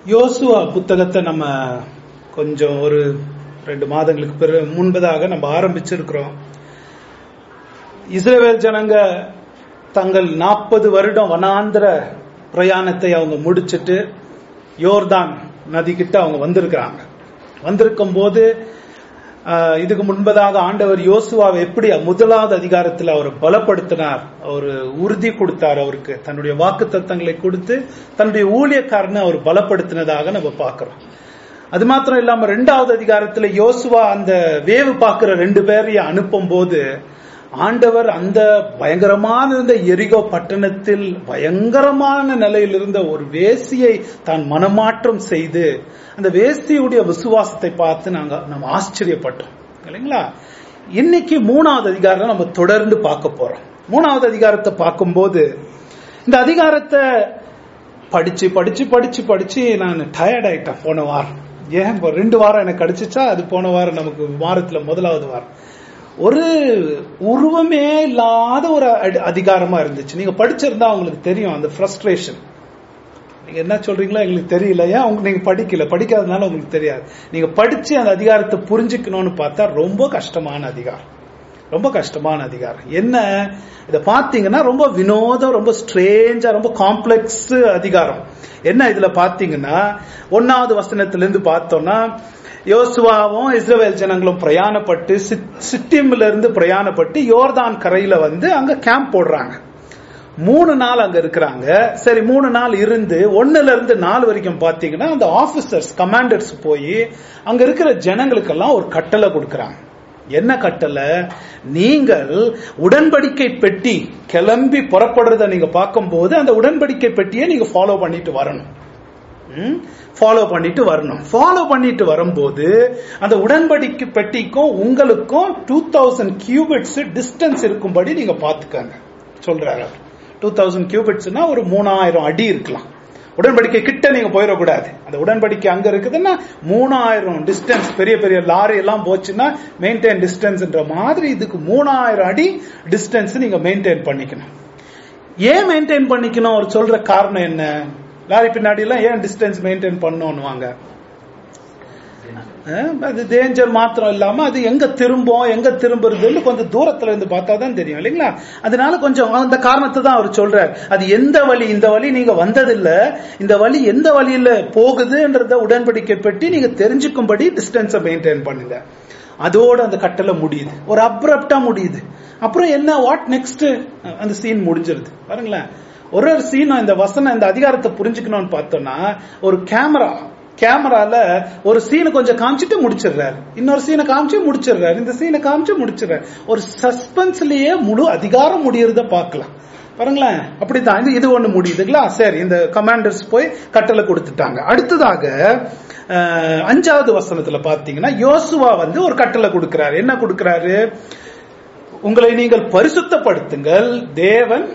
யோசுவா புத்தகத்தை நம்ம கொஞ்சம் ஒரு ரெண்டு மாதங்களுக்கு பிறகு முன்பதாக நம்ம ஆரம்பிச்சிருக்கிறோம் இஸ்ரேல் ஜனங்க தங்கள் நாற்பது வருடம் வனாந்திர பிரயாணத்தை அவங்க முடிச்சிட்டு யோர்தான் நதிக்கிட்ட அவங்க வந்திருக்கிறாங்க வந்திருக்கும் போது ஆஹ், இதுக்கு முன்பதாக ஆண்டவர் யோசுவாவை எப்படி முதலாவது அதிகாரத்தில் அவர் பலப்படுத்தினார் அவர் உறுதி கொடுத்தார் அவருக்கு தன்னுடைய வாக்கு தத்தங்களை கொடுத்து தன்னுடைய ஊழியக்காரனை அவர் பலப்படுத்தினதாக நம்ம பார்க்கிறோம் அது மாத்திரம் இல்லாம ரெண்டாவது அதிகாரத்துல யோசுவா அந்த வேவு பார்க்கிற ரெண்டு பேரையும் அனுப்பும் போது ஆண்டவர் அந்த பயங்கரமான இருந்த எரிகோ பட்டணத்தில் பயங்கரமான நிலையில் இருந்த ஒரு வேசியை தான் மனமாற்றம் செய்து அந்த வேசியுடைய விசுவாசத்தை பார்த்து நாங்க நம்ம ஆச்சரியப்பட்டோம் இல்லைங்களா இன்னைக்கு மூணாவது அதிகாரம் நம்ம தொடர்ந்து பார்க்க போறோம் மூணாவது அதிகாரத்தை பார்க்கும்போது இந்த அதிகாரத்தை படிச்சு படிச்சு படிச்சு படிச்சு நான் டயர்ட் ஆயிட்டேன் போன வாரம் ஏன் இப்போ ரெண்டு வாரம் எனக்கு கிடைச்சிச்சா அது போன வாரம் நமக்கு வாரத்துல முதலாவது வாரம் ஒரு உருவமே இல்லாத ஒரு அடி- அதிகாரமா இருந்துச்சு நீங்க படிச்சிருந்தா உங்களுக்கு தெரியும் அந்த ஃப்ரஸ்ட்ரேஷன் நீங்க என்ன சொல்றீங்களோ எங்களுக்கு தெரியல ஏன் உங்க நீங்க படிக்கல படிக்காதனால உங்களுக்கு தெரியாது நீங்க படிச்சு அந்த அதிகாரத்தை புரிஞ்சுக்கணும்னு பார்த்தா ரொம்ப கஷ்டமான அதிகாரம் ரொம்ப கஷ்டமான அதிகாரம் என்ன இத பாத்தீங்கன்னா ரொம்ப வினோதம் ரொம்ப ஸ்ட்ரேஞ்சா ரொம்ப காம்ப்ளெக்ஸ் அதிகாரம் என்ன இதுல பாத்தீங்கன்னா ஒன்னாவது வசனத்திலிருந்து பார்த்தோம்னா யோசுவாவும் இஸ்ரவேல் ஜனங்களும் பிரயாணப்பட்டு சித்- சிட்டிம்ல இருந்து பிரயாணப்பட்டு யோர்தான் கரையில வந்து அங்க கேம்ப் போடுறாங்க மூணு நாள் அங்க இருக்கிறாங்க சரி மூணு நாள் இருந்து ஒண்ணுல இருந்து நாலு வரைக்கும் பாத்தீங்கன்னா அந்த ஆபீசர்ஸ் கமாண்டர்ஸ் போய் அங்க இருக்கிற ஜனங்களுக்கெல்லாம் ஒரு கட்டளை கொடுக்கறாங்க என்ன கட்டளை நீங்கள் உடன்படிக்கை பெட்டி கிளம்பி புறப்படுறத நீங்க பார்க்கும்போது அந்த உடன்படிக்கை பெட்டியை நீங்க ஃபாலோ பண்ணிட்டு வரணும் ஃபாலோ பண்ணிட்டு வரணும் ஃபாலோ பண்ணிட்டு வரும்போது அந்த உடன்படிக்கை பெட்டிக்கும் உங்களுக்கும் டூ தௌசண்ட் கியூபிட்ஸ் டிஸ்டன்ஸ் இருக்கும்படி நீங்க பாத்துக்கங்க சொல்றாரு டூ தௌசண்ட் கியூபிட்ஸ்னா ஒரு மூணாயிரம் அடி இருக்கலாம் உடன்படிக்கை கிட்ட நீங்க போயிடக்கூடாது அந்த உடன்படிக்கை அங்க இருக்குதுன்னா மூணாயிரம் டிஸ்டன்ஸ் பெரிய பெரிய லாரி எல்லாம் போச்சுன்னா மெயின்டைன் டிஸ்டன்ஸ்ன்ற மாதிரி இதுக்கு மூணாயிரம் அடி டிஸ்டன்ஸ் நீங்க மெயின்டைன் பண்ணிக்கணும் ஏன் மெயின்டைன் பண்ணிக்கணும் அவர் சொல்ற காரணம் என்ன லாரி பின்னாடி எல்லாம் ஏன் டிஸ்டன்ஸ் மெயின்டைன் பண்ணணும்னுவாங்க அஹ், அது டேஞ்சர் மாத்திரம் இல்லாம அது எங்க திரும்பும் எங்க திரும்புறதுன்னு கொஞ்சம் தூரத்துல இருந்து பார்த்தா தான் தெரியும் இல்லைங்களா அதனால கொஞ்சம் அந்த காரணத்தை தான் அவர் சொல்றார் அது எந்த வழி இந்த வழி நீங்க வந்ததில்ல இந்த வழி எந்த வழியில போகுதுன்றத உடன்படிக்கை பெட்டி நீங்க தெரிஞ்சுக்கும்படி டிஸ்டன்ஸை மெயின்டைன் பண்ணுங்க அதோட அந்த கட்டளை முடியுது ஒரு அப்ரப்டா முடியுது அப்புறம் என்ன வாட் நெக்ஸ்ட் அந்த சீன் முடிஞ்சிருது பாருங்களேன் ஒரு ஒரு சீனும் இந்த வசனம் இந்த அதிகாரத்தை புரிஞ்சுக்கணும்னு பார்த்தோம்னா ஒரு கேமரா கேமரால ஒரு சீனை கொஞ்சம் காமிச்சிட்டு முடிச்சிடுறாரு இன்னொரு சீனை காமிச்சு முடிச்சிடுறாரு இந்த சீனை காமிச்சு முடிச்சிடுறாரு ஒரு சஸ்பென்ஸ்லயே முழு அதிகாரம் முடியறத பார்க்கலாம் பாருங்களேன் அப்படித்தான் இது இது ஒண்ணு முடியுதுங்களா சரி இந்த கமாண்டர்ஸ் போய் கட்டளை கொடுத்துட்டாங்க அடுத்ததாக அஹ், அஞ்சாவது வசனத்துல பாத்தீங்கன்னா யோசுவா வந்து ஒரு கட்டளை கொடுக்கிறாரு என்ன கொடுக்கிறாரு உங்களை நீங்கள் பரிசுத்தப்படுத்துங்கள் தேவன்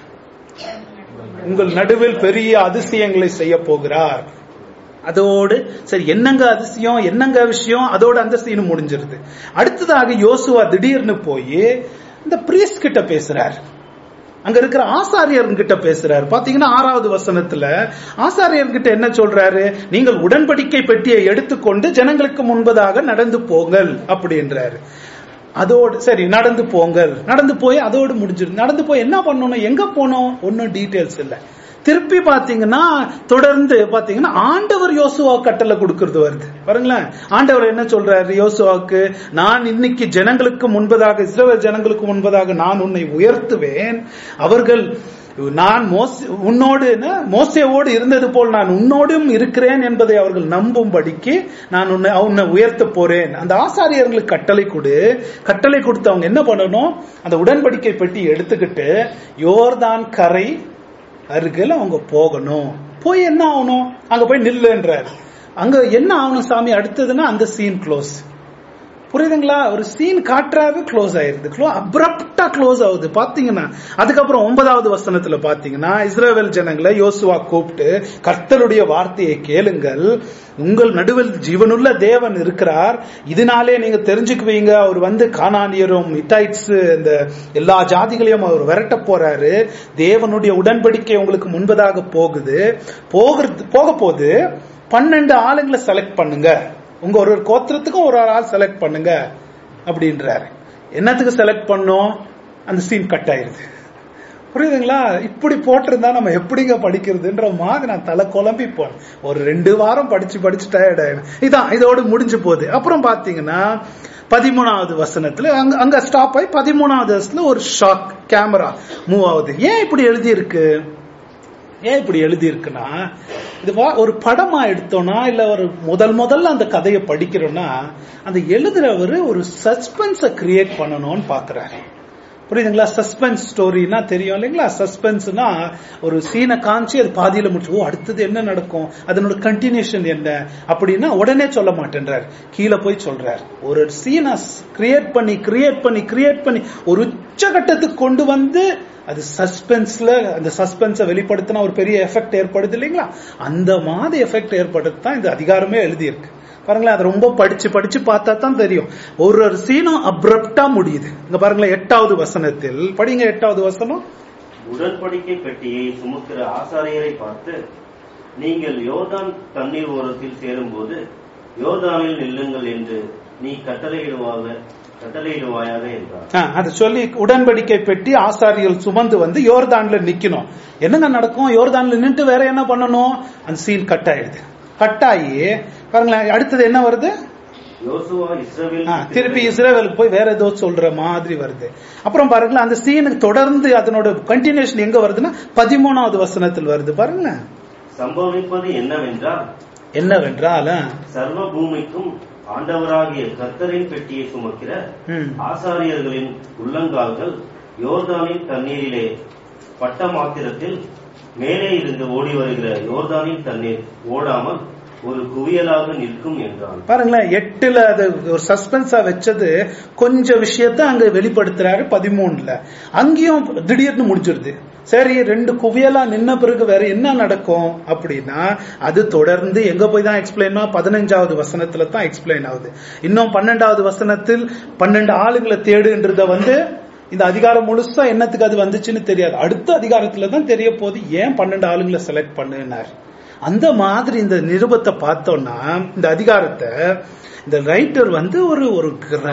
உங்கள் நடுவில் பெரிய அதிசயங்களை செய்ய போகிறார் அதோடு சரி என்னங்க அதிசயம் என்னங்க விஷயம் அதோட அந்த சீன் முடிஞ்சிருது அடுத்ததாக யோசுவா திடீர்னு போய் இந்த பிரீஸ்ட் கிட்ட பேசுறார் அங்க இருக்கிற ஆசாரியர் கிட்ட பேசுறாரு பாத்தீங்கன்னா ஆறாவது வசனத்துல ஆசாரியர் கிட்ட என்ன சொல்றாரு நீங்கள் உடன்படிக்கை பெட்டியை எடுத்துக்கொண்டு ஜனங்களுக்கு முன்பதாக நடந்து போங்கள் அப்படின்றாரு அதோடு சரி நடந்து போங்கள் நடந்து போய் அதோடு முடிஞ்சிரு நடந்து போய் என்ன பண்ணணும் எங்க போனோம் ஒன்னும் டீடைல்ஸ் இல்ல திருப்பி பாத்தீங்கன்னா தொடர்ந்து பாத்தீங்கன்னா ஆண்டவர் யோசுவா கட்டளை கொடுக்கறது வருது பாருங்களேன் ஆண்டவர் என்ன சொல்றாரு யோசுவாவுக்கு நான் இன்னைக்கு ஜனங்களுக்கு முன்பதாக இஸ்ரவேல் ஜனங்களுக்கு முன்பதாக நான் உன்னை உயர்த்துவேன் அவர்கள் நான் மோச உன்னோடு என்ன, மோசேவோடு இருந்தது போல் நான் உன்னோடும் இருக்கிறேன் என்பதை அவர்கள் நம்பும்படிக்கு நான் உன்னை உன்னை உயர்த்த போறேன் அந்த ஆசாரியர்களுக்கு கட்டளை கொடு கட்டளை கொடுத்து அவங்க என்ன பண்ணணும் அந்த உடன்படிக்கை பெட்டி எடுத்துக்கிட்டு யோர்தான் கரை அருகில் அவங்க போகணும் போய் என்ன ஆகணும் அங்க போய் நில்லுன்றார் அங்க என்ன ஆகணும் சாமி அடுத்ததுன்னா அந்த சீன் க்ளோஸ் புரியுதுங்களா ஒரு சீன் காட்டுறாரு க்ளோஸ் ஆயிருது க்ளோ அப்ரப்டா க்ளோஸ் ஆகுது பாத்தீங்கன்னா அதுக்கப்புறம் ஒன்பதாவது வசனத்துல பாத்தீங்கன்னா இஸ்ரேல் ஜனங்களை யோசுவா கூப்பிட்டு கர்த்தருடைய வார்த்தையை கேளுங்கள் உங்கள் நடுவில் ஜீவனுள்ள தேவன் இருக்கிறார் இதனாலே நீங்க தெரிஞ்சுக்குவீங்க அவர் வந்து கானானியரும் இட்டாய்ட்ஸ் இந்த எல்லா ஜாதிகளையும் அவர் விரட்ட போறாரு தேவனுடைய உடன்படிக்கை உங்களுக்கு முன்பதாக போகுது போகிறது போக போது பன்னெண்டு ஆளுங்களை செலக்ட் பண்ணுங்க உங்க ஒரு ஒரு கோத்திரத்துக்கும் ஒரு ஒரு ஆள் செலக்ட் பண்ணுங்க அப்படின்றாரு என்னத்துக்கு செலக்ட் பண்ணோம் அந்த சீன் கட் ஆயிருது புரியுதுங்களா இப்படி போட்டிருந்தா நம்ம எப்படிங்க படிக்கிறதுன்ற மாதிரி நான் தலை குழம்பி போனேன் ஒரு ரெண்டு வாரம் படிச்சு படிச்சு டயர்ட் ஆயிடும் இதான் இதோட முடிஞ்சு போகுது அப்புறம் பாத்தீங்கன்னா பதிமூணாவது வசனத்துல அங்க அங்க ஸ்டாப் ஆகி பதிமூணாவது வசனத்துல ஒரு ஷாக் கேமரா மூவ் ஆகுது ஏன் இப்படி எழுதி இருக்கு ஏன் இப்படி எழுதி இருக்குன்னா இது வா- ஒரு படமா எடுத்தோம்னா இல்ல ஒரு முதல் முதல்ல அந்த கதையை படிக்கிறோம்னா அந்த எழுதுறவர் ஒரு சஸ்பென்ஸ கிரியேட் பண்ணணும்னு பாக்குறாரு புரியுதுங்களா சஸ்பென்ஸ் ஸ்டோரினா தெரியும் இல்லைங்களா சஸ்பென்ஸ்னா ஒரு சீனை காமிச்சு அது பாதியில முடிச்சு ஓ அடுத்தது என்ன நடக்கும் அதனோட கண்டினியூஷன் என்ன அப்படின்னா உடனே சொல்ல மாட்டேன்றார் கீழே போய் சொல்றார் ஒரு சீனை கிரியேட் பண்ணி கிரியேட் பண்ணி கிரியேட் பண்ணி ஒரு உச்சகட்டத்துக்கு கொண்டு வந்து அது சஸ்பென்ஸ்ல அந்த சஸ்பென்ஸை வெளிப்படுத்தினா ஒரு பெரிய எஃபெக்ட் ஏற்படுது இல்லைங்களா அந்த மாதிரி எஃபெக்ட் ஏற்படுறது தான் இந்த அதிகாரமே எழுதியிருக்கு பாருங்களேன் அதை ரொம்ப படிச்சு படிச்சு பார்த்தா தான் தெரியும் ஒரு ஒரு சீனும் அப்ரப்டா முடியுது இங்க பாருங்களேன் எட்டாவது வசனத்தில் படிங்க எட்டாவது வசனம் உடன்படிக்கை பெட்டியை சுமக்கிற ஆசாரியரை பார்த்து நீங்கள் யோர்தான் தண்ணீர் ஓரத்தில் சேரும்போது யோர்தானில் நில்லுங்கள் என்று நீ கட்டளையிடுவாக கட்டளையிடுவாயாக என்றார் ஆ, அதை சொல்லி உடன்படிக்கை பெட்டி ஆசாரியர்கள் சுமந்து வந்து யோர்தான்ல நிக்கணும் என்னங்க நடக்கும் யோர்தான்ல நின்று வேற என்ன பண்ணணும் அந்த சீன் கட் ஆயிடுது கட் ஆகி பாருங்களேன் அடுத்தது என்ன வருது யோசுவா இஸ்ரவேல் ஆ, திருப்பி இஸ்ரேவேலுக்கு போய் வேற ஏதோ சொல்ற மாதிரி வருது அப்புறம் பாருங்களேன் அந்த சீனுக்கு தொடர்ந்து அதனோட கண்டினியூஷன் எங்க வருதுன்னா பதிமூணாவது வசனத்தில் வருது பாருங்களேன் சம்பவிப்பது என்னவென்றால் என்னவென்றால் சர்வ பூமிக்கும் ஆண்டவராகிய கர்த்தரின் பெட்டியை சுமக்கிற ம், ஆசாரியர்களின் உள்ளங்கால்கள் யோர்தானின் தண்ணீரிலே பட்ட மாத்திரத்தில் மேலே இருந்து ஓடி வருகிற யோர்தானின் தண்ணீர் ஓடாமல் ஒரு குவியலாக நிற்கும் என்றான் பாருங்களேன் எட்டுல அது ஒரு சஸ்பென்ஸா வச்சது கொஞ்சம் விஷயத்த அங்க வெளிப்படுத்துறாரு பதிமூணுல அங்கேயும் திடீர்னு முடிஞ்சிருது சரி ரெண்டு குவியலா நின்ன பிறகு வேற என்ன நடக்கும் அப்படின்னா அது தொடர்ந்து எங்க போய் தான் எக்ஸ்பிளைன் பதினஞ்சாவது வசனத்துல தான் எக்ஸ்பிளைன் ஆகுது இன்னும் பன்னெண்டாவது வசனத்தில் பன்னெண்டு ஆளுங்களை தேடுன்றத வந்து இந்த அதிகாரம் முழுசா என்னத்துக்கு அது வந்துச்சுன்னு தெரியாது அடுத்த அதிகாரத்துல தான் தெரிய போகுது ஏன் பன்னெண்டு ஆளுங்களை செலக்ட் பண்ணுனார் அந்த மாதிரி இந்த நிருபத்தை பார்த்தோம்னா இந்த அதிகாரத்தை இந்த ரைட்டர் வந்து ஒரு ஒரு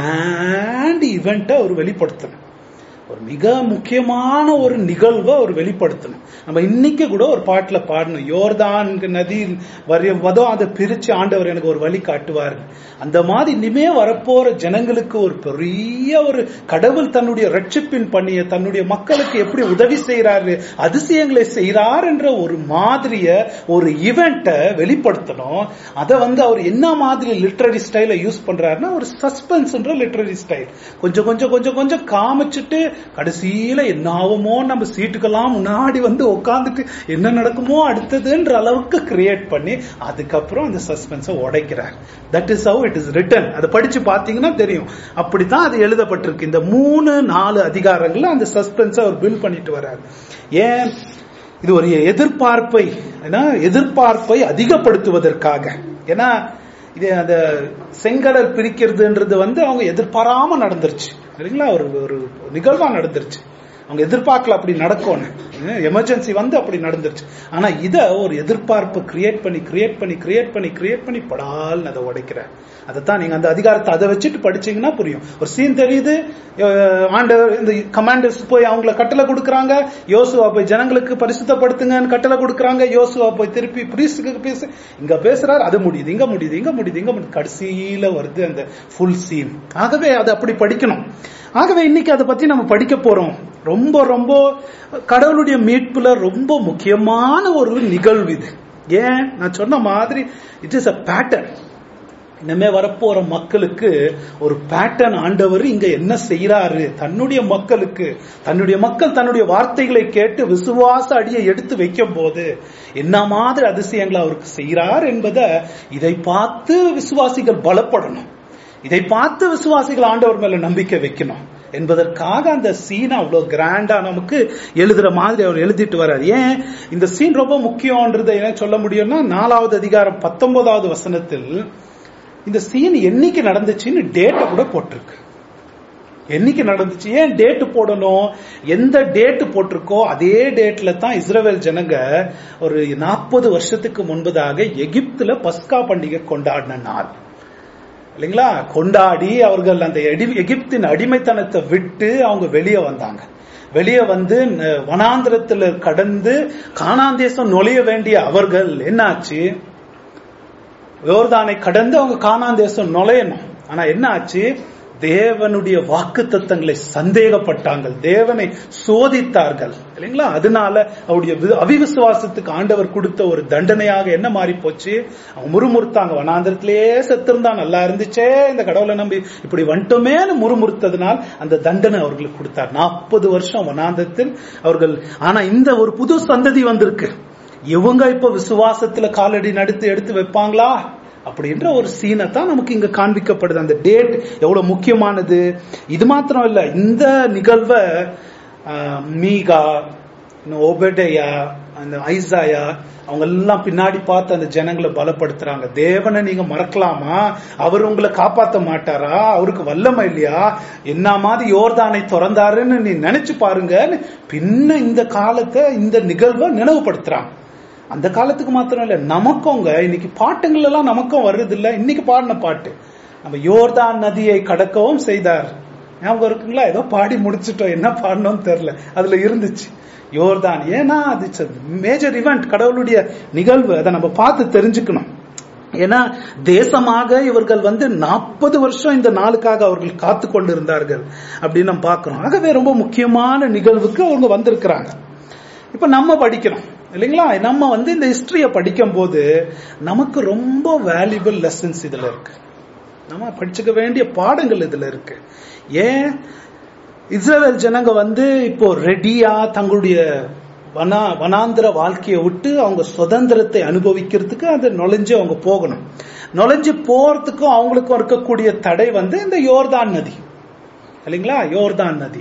கிராண்ட் இவெண்ட்டை ஒரு வெளிப்படுத்தணும் ஒரு மிக முக்கியமான ஒரு நிகழ்வை ஒரு வெளிப்படுத்தணும் நம்ம இன்னைக்கு கூட ஒரு பாட்டுல பாடணும் யோர்தான் நதி வரைய வதோ அதை பிரிச்சு ஆண்டவர் எனக்கு ஒரு வழி காட்டுவார் அந்த மாதிரி இனிமே வரப்போற ஜனங்களுக்கு ஒரு பெரிய ஒரு கடவுள் தன்னுடைய ரட்சிப்பின் பண்ணிய தன்னுடைய மக்களுக்கு எப்படி உதவி செய்யறாரு அதிசயங்களை செய்யறார் என்ற ஒரு மாதிரிய ஒரு இவெண்ட்டை வெளிப்படுத்தணும் அதை வந்து அவர் என்ன மாதிரி லிட்ரரி ஸ்டைல யூஸ் பண்றாருன்னா ஒரு சஸ்பென்ஸ்ன்ற லிட்ரரி ஸ்டைல் கொஞ்சம் கொஞ்சம் கொஞ்சம் கொஞ்சம் காமிச்சிட்டு கடைசியில என்ன ஆகுமோ நம்ம சீட்டுக்கெல்லாம் முன்னாடி வந்து உட்காந்துட்டு என்ன நடக்குமோ அடுத்ததுன்ற அளவுக்கு கிரியேட் பண்ணி அதுக்கப்புறம் அந்த சஸ்பென்ஸை உடைக்கிறார் that is how it is written அதை படிச்சு பார்த்தீங்கன்னா தெரியும் அப்படித்தான் அது எழுதப்பட்டிருக்கு இந்த மூணு நாலு அதிகாரங்கள்ல அந்த சஸ்பென்ஸை அவர் பில்ட் பண்ணிட்டு வர்றார் ஏன் இது ஒரு எதிர்பார்ப்பை ஏன்னா எதிர்பார்ப்பை அதிகப்படுத்துவதற்காக ஏன்னா இது அந்த செங்கடல் பிரிக்கிறதுன்றது வந்து அவங்க எதிர்பாராம நடந்துருச்சு சரிங்களா ஒரு ஒரு நிகழ்வா நடந்துருச்சு அவங்க எதிர்பார்க்கல அப்படி நடக்கும்னு எமர்ஜென்சி வந்து அப்படி நடந்துருச்சு ஆனா இத ஒரு எதிர்பார்ப்பு கிரியேட் பண்ணி கிரியேட் பண்ணி கிரியேட் பண்ணி கிரியேட் பண்ணி படால் அதை உடைக்கிற அதைத்தான் நீங்க அந்த அதிகாரத்தை அதை வச்சுட்டு படிச்சீங்கன்னா புரியும் ஒரு சீன் தெரியுது அஹ் ஆண்டவர் இந்த கமாண்டர்ஸ் போய் அவங்கள கட்டளை கொடுக்கறாங்க யோசுவா போய் ஜனங்களுக்கு பரிசுத்தப்படுத்துங்கன்னு கட்டளை கொடுக்கறாங்க யோசுவா போய் திருப்பி பிரீஸ்டுக்கு பேச இங்க பேசுறாரு அது முடியுது இங்க முடியுது இங்க முடியுது இங்க முடியுது கடைசியில வருது அந்த ஃபுல் சீன் ஆகவே அதை அப்படி படிக்கணும் ஆகவே இன்னைக்கு அதை பத்தி நம்ம படிக்க போறோம் ரொம்ப ரொம்ப கடவுளுடைய மீட்புல ரொம்ப முக்கியமான ஒரு நிகழ்வு இது ஏன் நான் சொன்ன மாதிரி இட் இஸ் அ பேட்டர்ன் இனிமே வரப்போற மக்களுக்கு ஒரு பேட்டர்ன் ஆண்டவர் இங்க என்ன செய்யறாரு தன்னுடைய மக்களுக்கு தன்னுடைய மக்கள் தன்னுடைய வார்த்தைகளை கேட்டு விசுவாச அடியை எடுத்து வைக்கும் போது என்ன மாதிரி அதிசயங்களை அவருக்கு செய்யறார் என்பதை இதை பார்த்து விசுவாசிகள் பலப்படணும் இதை பார்த்து விசுவாசிகள் ஆண்டவர் மேல நம்பிக்கை வைக்கணும் என்பதற்காக அந்த சீனை அவ்வளவு கிராண்டா நமக்கு எழுதுற மாதிரி அவர் எழுதிட்டு வர்றார் ஏன் இந்த சீன் ரொம்ப முக்கியம்ன்றதை என்ன சொல்ல முடியும்னா நாலாவது அதிகாரம் பத்தொன்பதாவது வசனத்தில் இந்த சீன் என்னைக்கு நடந்துச்சுன்னு டேட்டை கூட போட்டிருக்கு என்னைக்கு நடந்துச்சு ஏன் டேட் போடணும் எந்த டேட் போட்டிருக்கோ அதே டேட்ல தான் இஸ்ரேல் ஜனங்க ஒரு நாற்பது வருஷத்துக்கு முன்பதாக எகிப்துல பஸ்கா பண்டிகை கொண்டாடின நாள் இல்லைங்களா கொண்டாடி அவர்கள் அந்த எடி- எகிப்தின் அடிமைத்தனத்தை விட்டு அவங்க வெளியே வந்தாங்க வெளியே வந்து ந- வனாந்திரத்துல கடந்து கானாந்தேசம் நுழைய வேண்டிய அவர்கள் என்னாச்சு யோர்தானை கடந்து அவங்க கானான் தேசம் நுழையணும் ஆனா என்ன ஆச்சு தேவனுடைய வாக்கு தத்தங்களை சந்தேகப்பட்டாங்க தேவனை சோதித்தார்கள் இல்லைங்களா அதனால அவருடைய வி- அவிவிசுவாசத்துக்கு ஆண்டவர் கொடுத்த ஒரு தண்டனையாக என்ன மாறி போச்சு அவங்க முறுமுறுத்தாங்க வனாந்திரத்திலேயே செத்திருந்தா நல்லா இருந்துச்சே இந்த கடவுளை நம்பி இப்படி வந்துட்டோமேன்னு முறுமுறுத்ததுனால் அந்த தண்டனை அவர்களுக்கு கொடுத்தார் நாற்பது வருஷம் வனாந்திரத்தில் அவர்கள் ஆனா இந்த ஒரு புது சந்ததி வந்திருக்கு இவங்க இப்ப விசுவாசத்துல காலடி நடத்து எடுத்து வைப்பாங்களா அப்படின்ற ஒரு சீனை தான் நமக்கு இங்க காண்பிக்கப்படுது அந்த டேட் எவ்வளவு முக்கியமானது இது மாத்திரம் இல்ல இந்த நிகழ்வை ஆஹ், மீகா இன்னும் ஒபெடையா அந்த ஐசாயா அவங்க எல்லாம் பின்னாடி பார்த்து அந்த ஜனங்களை பலப்படுத்துறாங்க தேவனை நீங்க மறக்கலாமா அவர் உங்களை காப்பாத்த மாட்டாரா அவருக்கு வல்லமை இல்லையா என்ன மாதிரி யோர்தானை திறந்தாருன்னு நீ நினைச்சு பாருங்கன்னு பின்ன இந்த காலத்தை இந்த நிகழ்வை நினைவுபடுத்துறாங்க அந்த காலத்துக்கு மாத்திரம் இல்ல நமக்குங்க இன்னைக்கு பாட்டுங்கள் எல்லாம் நமக்கும் வருது இல்ல இன்னைக்கு பாடின பாட்டு நம்ம யோர்தான் நதியை கடக்கவும் செய்தார் ஞாபகம் இருக்குங்களா ஏதோ பாடி முடிச்சிட்டோம் என்ன பாடணும்னு தெரியல அதுல இருந்துச்சு யோர்தான் ஏன்னா அது மேஜர் இவெண்ட் கடவுளுடைய நிகழ்வு அதை நம்ம பார்த்து தெரிஞ்சுக்கணும் ஏன்னா தேசமாக இவர்கள் வந்து நாற்பது வருஷம் இந்த நாளுக்காக அவர்கள் காத்து கொண்டு இருந்தார்கள் அப்படின்னு நம்ம பார்க்கிறோம் ஆகவே ரொம்ப முக்கியமான நிகழ்வுக்கு அவங்க வந்திருக்கிறாங்க இப்ப நம்ம படிக்கிறோம் இல்லைங்களா நம்ம வந்து இந்த ஹிஸ்டரிய படிக்கும் போது நமக்கு ரொம்ப வேல்யூபிள் லெசன்ஸ் இதுல இருக்கு நம்ம படிச்சுக்க வேண்டிய பாடங்கள் இதுல இருக்கு ஏன் இஸ்ரேல் ஜனங்க வந்து இப்போ ரெடியா தங்களுடைய வனா வனாந்திர வாழ்க்கையை விட்டு அவங்க சுதந்திரத்தை அனுபவிக்கிறதுக்கு அதை நுழைஞ்சு அவங்க போகணும் நுழைஞ்சு போறதுக்கும் அவங்களுக்கும் இருக்கக்கூடிய தடை வந்து இந்த யோர்தான் நதி இல்லைங்களா யோர்தான் நதி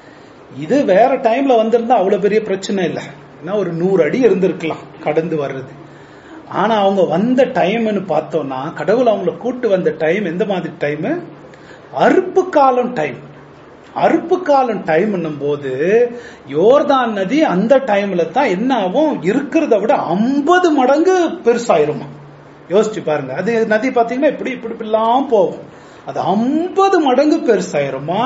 இது வேற டைம்ல வந்திருந்தா அவ்வளவு பெரிய பிரச்சனை இல்லை ஏன்னா ஒரு நூறு அடி இருந்திருக்கலாம் கடந்து வர்றது ஆனா அவங்க வந்த டைம்னு பார்த்தோம்னா கடவுள் அவங்கள கூட்டு வந்த டைம் எந்த மாதிரி டைம் அறுப்பு காலம் டைம் அறுப்பு காலம் டைம் போது யோர்தான் நதி அந்த டைம்ல தான் என்ன ஆகும் இருக்கிறத விட ஐம்பது மடங்கு பெருசாயிருமா யோசிச்சு பாருங்க அது நதி பாத்தீங்கன்னா இப்படி இப்படி இப்படிலாம் போகும் அது ஐம்பது மடங்கு பெருசாயிருமா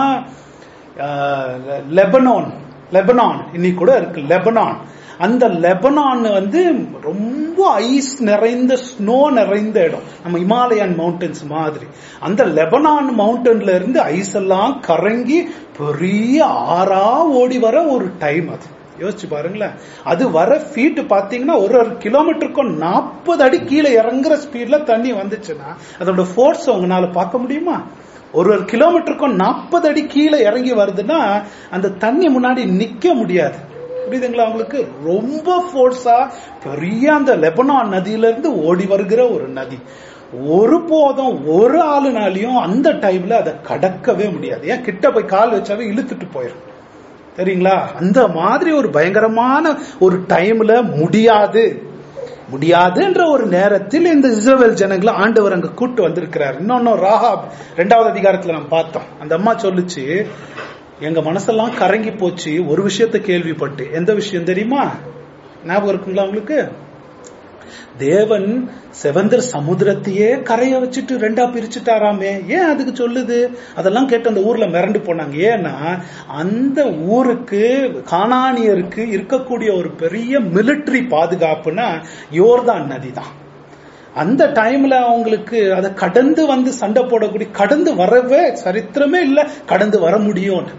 ஆஹ் லெபனான் லெபனான் இன்னைக்கு கூட இருக்கு லெபனான் அந்த லெபனான் வந்து ரொம்ப ஐஸ் நிறைந்த ஸ்னோ நிறைந்த இடம் நம்ம இமாலயன் மவுண்டன்ஸ் மாதிரி அந்த லெபனான் மவுண்டன்ல இருந்து ஐஸ் எல்லாம் கரங்கி பெரிய ஆறா ஓடி வர ஒரு டைம் அது யோசிச்சு பாருங்களேன் அது வர ஃபீட் பாத்தீங்கன்னா ஒரு ஒரு கிலோமீட்டருக்கும் நாற்பது அடி கீழே இறங்குற ஸ்பீட்ல தண்ணி வந்துச்சுன்னா அதோட ஃபோர்ஸ் உங்களால பார்க்க முடியுமா ஒரு ஒரு கிலோமீட்டருக்கும் நாற்பது அடி கீழே இறங்கி வருதுன்னா அந்த தண்ணி முன்னாடி நிக்க முடியாது புரியுதுங்களா உங்களுக்கு ரொம்ப ஃபோர்ஸா பெரிய அந்த லெபனான் நதியில இருந்து ஓடி வருகிற ஒரு நதி ஒரு போதும் ஒரு ஆளுனாலையும் அந்த டைம்ல அதை கடக்கவே முடியாது ஏன் கிட்ட போய் கால் வச்சாவே இழுத்துட்டு போயிடும் சரிங்களா அந்த மாதிரி ஒரு பயங்கரமான ஒரு டைம்ல முடியாது முடியாதுன்ற ஒரு நேரத்தில் இந்த இஸ்ரவேல் ஜனங்களை ஆண்டவர் அங்க கூட்டு வந்திருக்கிறார் இன்னொன்னு ராகாப் ரெண்டாவது அதிகாரத்துல நம்ம பார்த்தோம் அந்த அம்மா சொல்லுச்சு எங்க மனசெல்லாம் கரங்கி போச்சு ஒரு விஷயத்த கேள்விப்பட்டு எந்த விஷயம் தெரியுமா ஞாபகம் இருக்குங்களா உங்களுக்கு தேவன் செவந்தர் சமுத்திரத்தையே கரைய வச்சுட்டு ரெண்டா பிரிச்சுட்டாராமே ஏன் அதுக்கு சொல்லுது அதெல்லாம் கேட்டு அந்த ஊர்ல மிரண்டு போனாங்க ஏன்னா அந்த ஊருக்கு கானானியருக்கு இருக்கக்கூடிய ஒரு பெரிய மிலிட்டரி பாதுகாப்புனா யோர்தான் நதி தான் அந்த டைம்ல அவங்களுக்கு அதை கடந்து வந்து சண்டை போடக்கூடிய கடந்து வரவே சரித்திரமே இல்ல கடந்து வர முடியும்